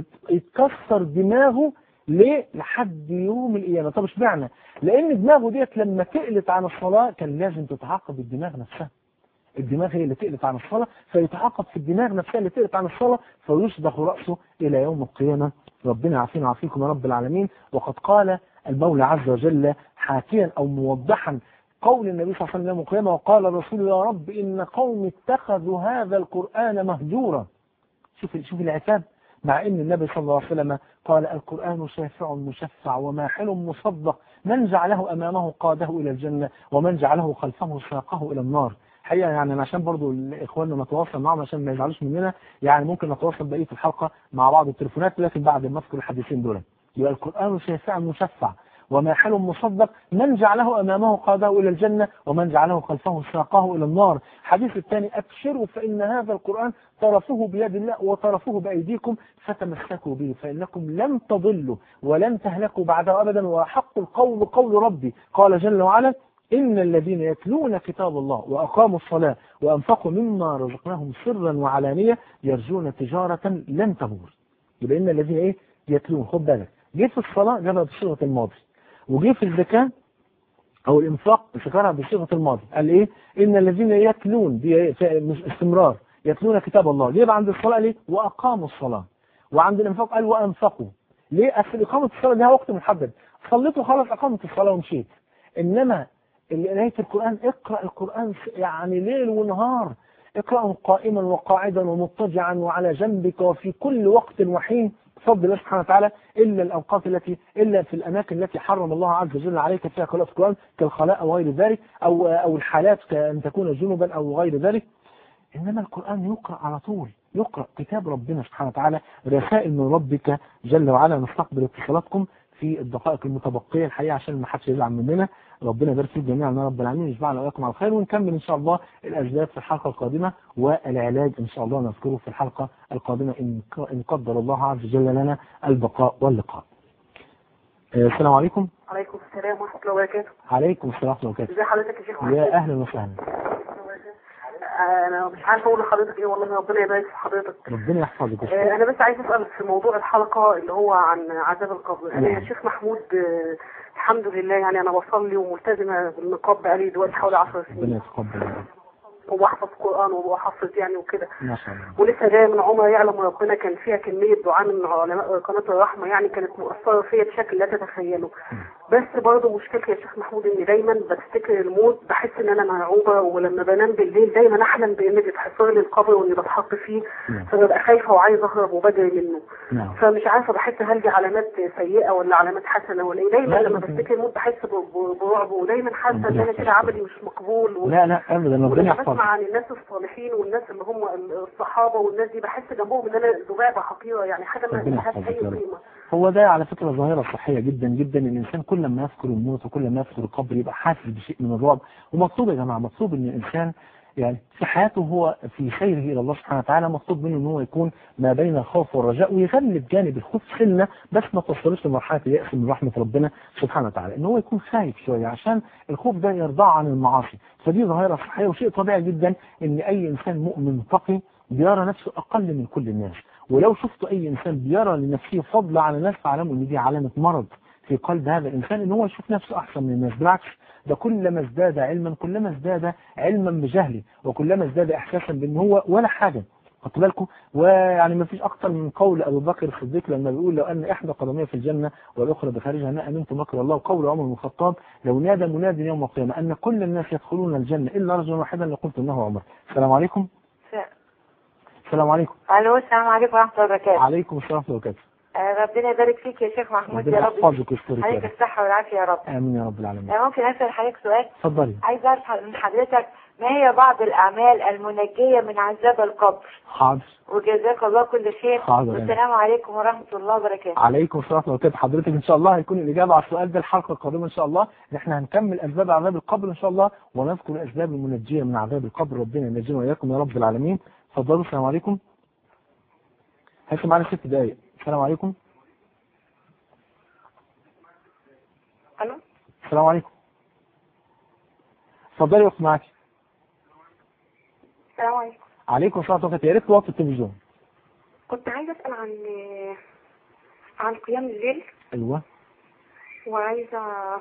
S1: يتكسر دماغه ليه لحد يوم القيامة طب اشمعنى لأن دماغه ديت لما تقلت عن الصلاة كان لازم تتعاقب الدماغ نفسها الدماغ هي اللي تقلت عن الصلاة فيتعاقب في الدماغ نفسها اللي تقلت عن الصلاة فيصدخ رأسه إلى يوم القيامة ربنا يعافينا ويعافيكم يا رب العالمين وقد قال المولى عز وجل حاكيا أو موضحا قول النبي صلى الله عليه وسلم يوم القيامة وقال الرسول يا رب إن قوم اتخذوا هذا القرآن مهجورا شوف شوف العتاب مع ان النبي صلى الله عليه وسلم قال القرآن شافع مشفع وماحل مصدق من جعله أمامه قاده إلى الجنة ومن جعله خلفه ساقه إلى النار حقيقة يعني عشان برضو إخواننا نتواصل معهم عشان ما يزعلوش مننا يعني ممكن نتواصل بقية الحلقة مع بعض التليفونات لكن بعد ما نذكر الحديثين دول يبقى القرآن شافع مشفع وماحل مصدق من جعله أمامه قاده إلى الجنة ومن جعله خلفه ساقه إلى النار حديث الثاني أبشروا فإن هذا القرآن طرفه بيد الله وطرفه بأيديكم فتمسكوا به فإنكم لن تضلوا ولن تهلكوا بعده أبدا وحق القول قول ربي قال جل وعلا إن الذين يتلون كتاب الله وأقاموا الصلاة وأنفقوا مما رزقناهم سرا وعلانية يرجون تجارة لن تبور يبقى إن الذين إيه يتلون خد بالك جه في الصلاة جابها بصيغة الماضي وجه في الزكاة أو الإنفاق ذكرها بصيغة الماضي قال إيه إن الذين يتلون دي استمرار يتلون كتاب الله ليه بقى عند الصلاة ليه وأقاموا الصلاة وعند الإنفاق قال وأنفقوا ليه أصل إقامة الصلاة لها وقت محدد صليت وخلاص أقامت الصلاة ومشيت إنما اللي قرايه القرآن اقرأ القرآن يعني ليل ونهار اقرأه قائما وقاعدا ومضطجعا وعلى جنبك وفي كل وقت وحين بفضل الله سبحانه وتعالى إلا الأوقات التي إلا في الأماكن التي حرم الله عز وجل عليك فيها قراءة القرآن كالخلاء أو غير ذلك أو أو الحالات كأن تكون جنبا أو غير ذلك إنما القرآن يقرأ على طول يقرأ كتاب ربنا سبحانه وتعالى رسائل من ربك جل وعلا نستقبل اتصالاتكم في الدقائق المتبقية الحقيقة عشان ما حدش يزعل مننا ربنا يبارك فيك جميعا يا رب العالمين يجمعنا وإياكم على الخير ونكمل إن شاء الله الأسباب في الحلقة القادمة والعلاج إن شاء الله نذكره في الحلقة القادمة إن إن قدر الله عز وجل لنا البقاء واللقاء. آه، السلام عليكم.
S2: عليكم السلام ورحمة الله وبركاته
S1: عليكم السلام ورحمة الله وبركاته.
S2: ازي حضرتك يا شيخ محمد
S1: يا أهلا وسهلا.
S2: انا مش عارفه اقول لحضرتك ايه والله ربنا يبارك في حضرتك
S1: ربنا يحفظك يا شيخ.
S2: آه، انا بس عايز اسال في موضوع الحلقه اللي هو عن عذاب القبر انا يا
S1: نعم.
S2: شيخ محمود آه، الحمد لله يعني انا بصلي وملتزمه بالنقاب بقالي دلوقتي حوالي 10
S1: ربنا
S2: سنين
S1: يتقبل يا رب.
S2: وبحفظ قران وبحفظ يعني وكده
S1: ما شاء الله.
S2: ولسه جايه من عمره يعلم ربنا كان فيها كميه دعاء من علماء قناه الرحمه يعني كانت مؤثره فيا بشكل لا تتخيله بس برضه مشكلتي يا شيخ محمود اني دايما بفتكر الموت بحس ان انا مرعوبه ولما بنام بالليل دايما احلم بان بيتحصر لي القبر واني بتحط فيه
S1: نعم.
S2: فببقى خايفه وعايزه اهرب وبجري منه
S1: نعم.
S2: فمش عارفه بحس هل دي علامات سيئه ولا علامات حسنه ولا ايه دايما
S1: لا،
S2: لما
S1: لا.
S2: بفتكر الموت بحس ب- ب- برعب ودايما حاسه ان
S1: ربنا
S2: انا كده
S1: يحفظك.
S2: عملي مش مقبول و...
S1: لا لا أبدا ربنا
S2: ولما
S1: يحفظك.
S2: بسمع عن الناس الصالحين والناس اللي هم الصحابه والناس دي بحس جنبهم ان انا ذبابه حقيره يعني حاجه ما
S1: ربنا
S2: لهاش
S1: يحفظك
S2: اي
S1: يا رب.
S2: قيمه
S1: هو ده على فكرة ظاهرة صحية جدا جدا ان الانسان كل ما يذكر الموت وكل ما يذكر القبر يبقى حاسس بشيء من الرعب ومطلوب يا جماعة مطلوب ان الانسان يعني في حياته هو في سيره الى الله سبحانه وتعالى مطلوب منه ان هو يكون ما بين الخوف والرجاء ويغلب جانب الخوف سنة بس ما توصلش لمرحلة اليأس من رحمة ربنا سبحانه وتعالى ان هو يكون خايف شوية عشان الخوف ده يرضعه عن المعاصي فدي ظاهرة صحية وشيء طبيعي جدا ان اي انسان مؤمن تقي بيرى نفسه اقل من كل الناس ولو شفت اي انسان بيرى لنفسه فضل على الناس فاعلموا ان دي علامة مرض في قلب هذا الانسان ان هو يشوف نفسه احسن من الناس بالعكس ده كلما ازداد علما كلما ازداد علما بجهله وكلما ازداد احساسا بان هو ولا حاجه خدوا بالكم ويعني ما فيش اكتر من قول ابو بكر الصديق لما بيقول لو ان احدى قدمي في الجنه والاخرى بخارجها ما امنت مكر الله وقول عمر بن الخطاب لو نادى مناد يوم القيامه ان كل الناس يدخلون الجنه الا رجلا واحدا لقلت انه عمر السلام عليكم السلام عليكم
S3: الو السلام عليكم ورحمه الله وبركاته
S1: عليكم السلام ورحمه الله وبركاته
S3: آه، ربنا يبارك فيك يا شيخ محمود
S1: ربنا
S3: يا رب
S1: يحفظك ويسترك يا
S3: عليك
S1: رب
S3: الصحه والعافيه يا رب
S1: امين يا رب العالمين
S3: آه، ممكن اسال حضرتك سؤال
S1: اتفضلي
S3: عايز اعرف من حضرتك ما هي بعض الاعمال المنجيه من عذاب القبر
S1: حاضر
S3: وجزاك الله كل خير
S1: حاضر.
S3: والسلام عليكم ورحمه الله وبركاته
S1: عليكم السلام ورحمه الله وبركاته حضرتك ان شاء الله هيكون الاجابه على السؤال ده الحلقه القادمه ان شاء الله احنا هنكمل اسباب عذاب القبر ان شاء الله ونذكر الاسباب المنجيه من عذاب القبر ربنا ينجينا واياكم يا رب العالمين اتفضلوا السلام عليكم هيكون معانا ست دقائق السلام عليكم
S3: الو
S1: السلام عليكم اتفضلي يا اخت معاكي
S3: السلام عليكم
S1: عليكم السلام ورحمه الله يا ريت توطي التلفزيون
S3: كنت عايزه اسال عن عن قيام الليل
S1: ايوه
S3: وعايزه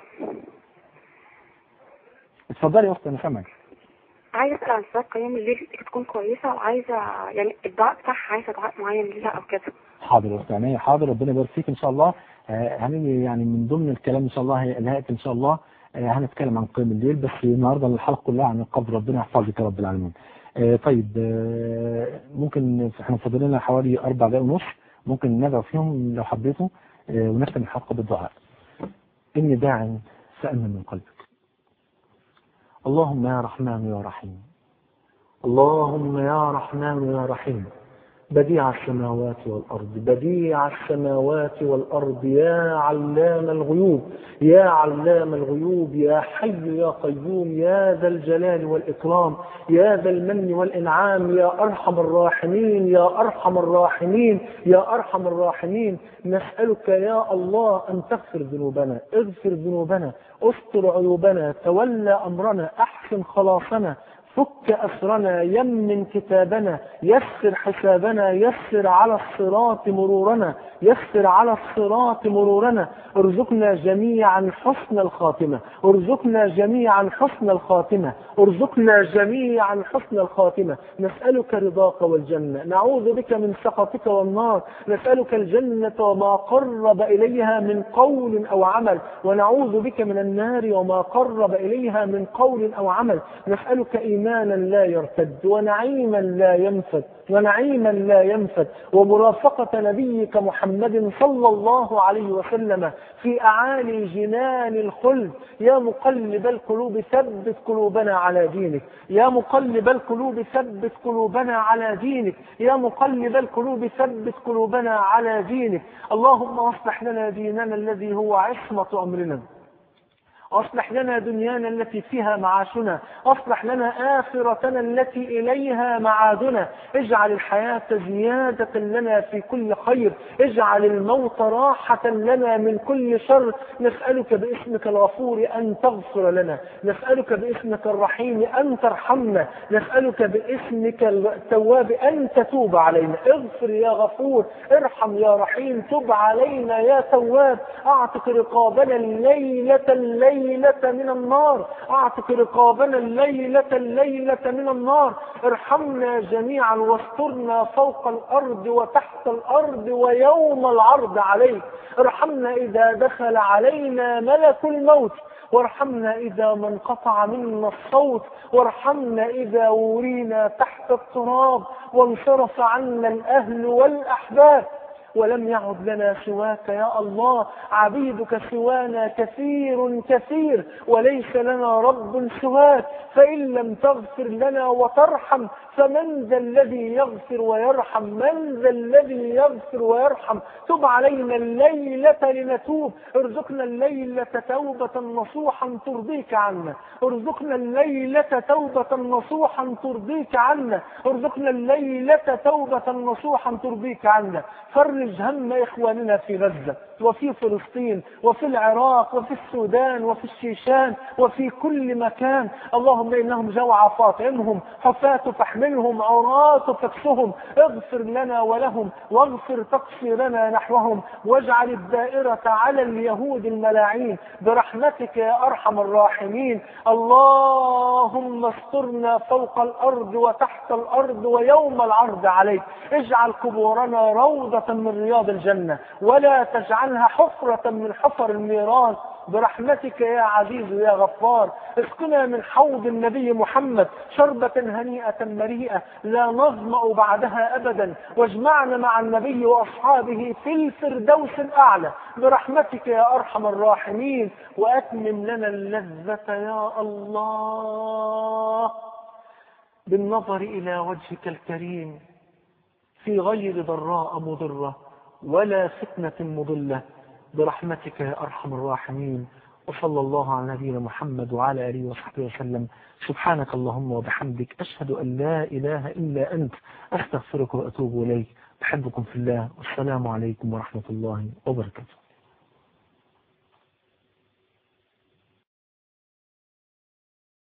S1: اتفضلي يا اختي انا سامعك
S3: عايزه اسال عن صلاه قيام الليل تكون كويسه وعايزه يعني الدعاء بتاعها عايزه دعاء معين ليها او كده
S1: حاضر يا اختي عينيا حاضر ربنا يبارك فيك ان شاء الله آه، هنيجي يعني من ضمن الكلام ان شاء الله هي- الهيئه ان شاء الله آه، هنتكلم عن قيام الليل بس النهارده الحلقه كلها عن القبر ربنا يحفظك يا رب العالمين. آه، طيب آه، ممكن احنا فاضل لنا حوالي اربع دقائق ونص ممكن ندعو فيهم لو حبيتوا آه، ونختم الحلقه بالدعاء. اني داع سأمن من قلبك. اللهم يا رحمن يا رحيم. اللهم يا رحمن يا رحيم. بديع السماوات والأرض بديع السماوات والأرض يا علام الغيوب يا علام الغيوب يا حي يا قيوم يا ذا الجلال والإكرام يا ذا المن والإنعام يا أرحم الراحمين يا أرحم الراحمين يا أرحم الراحمين نسألك يا الله أن تغفر ذنوبنا اغفر ذنوبنا استر عيوبنا تولى أمرنا أحسن خلاصنا فك أسرنا يمن كتابنا يسر حسابنا يسر على الصراط مرورنا يسر على الصراط مرورنا ارزقنا جميعا حسن الخاتمة ارزقنا جميعا حسن الخاتمة ارزقنا جميعا حسن الخاتمة نسألك رضاك والجنة نعوذ بك من سخطك والنار نسألك الجنة وما قرب إليها من قول أو عمل ونعوذ بك من النار وما قرب إليها من قول أو عمل نسألك إيمان
S4: وإيمانا لا يرتد ونعيما لا ينفد ونعيما لا ينفد ومرافقة نبيك محمد صلى الله عليه وسلم في أعالي جنان الخلد يا مقلب القلوب ثبت قلوبنا على دينك يا مقلب القلوب ثبت قلوبنا على دينك يا مقلب القلوب ثبت قلوبنا على دينك اللهم اصلح لنا ديننا الذي هو عصمة أمرنا أصلح لنا دنيانا التي فيها معاشنا أصلح لنا آخرتنا التي إليها معادنا اجعل الحياة زيادة لنا في كل خير اجعل الموت راحة لنا من كل شر نسألك باسمك الغفور أن تغفر لنا نسألك باسمك الرحيم أن ترحمنا نسألك باسمك التواب أن تتوب علينا اغفر يا غفور ارحم يا رحيم تب علينا يا تواب اعتق رقابنا الليلة الليلة من النار اعتق رقابنا الليلة الليلة من النار ارحمنا جميعا واسترنا فوق الارض وتحت الارض ويوم العرض عليك ارحمنا اذا دخل علينا ملك الموت وارحمنا إذا ما انقطع منا الصوت وارحمنا إذا ورينا تحت التراب وانصرف عنا الأهل والأحباب ولم يعد لنا سواك يا الله عبيدك سوانا كثير كثير وليس لنا رب سواك فإن لم تغفر لنا وترحم فمن ذا الذي يغفر ويرحم من ذا الذي يغفر ويرحم تب علينا الليلة لنتوب ارزقنا الليلة توبة نصوحا ترضيك عنا ارزقنا الليلة توبة نصوحا ترضيك عنا ارزقنا الليلة توبة نصوحا ترضيك عنا فرج هم إخواننا في غزة وفي فلسطين وفي العراق وفي السودان وفي الشيشان وفي كل مكان اللهم إنهم جوع فاطعمهم حفاة فاحملهم عراة فاكسهم اغفر لنا ولهم واغفر تقصيرنا نحوهم واجعل الدائرة على اليهود الملاعين برحمتك يا أرحم الراحمين اللهم استرنا فوق الأرض وتحت الأرض ويوم العرض عليك اجعل قبورنا روضة من رياض الجنة ولا تجعلها حفرة من حفر النيران برحمتك يا عزيز يا غفار اسقنا من حوض النبي محمد شربة هنيئة مريئة لا نظمأ بعدها أبدا واجمعنا مع النبي وأصحابه في الفردوس الأعلى برحمتك يا أرحم الراحمين وأتمم لنا اللذة يا الله بالنظر إلى وجهك الكريم في غير ضراء مضرة ولا فتنة مضلة برحمتك يا أرحم الراحمين وصلى الله على نبينا محمد وعلى آله وصحبه وسلم سبحانك اللهم وبحمدك أشهد أن لا إله إلا أنت أستغفرك وأتوب إليك بحبكم في الله والسلام عليكم ورحمة الله وبركاته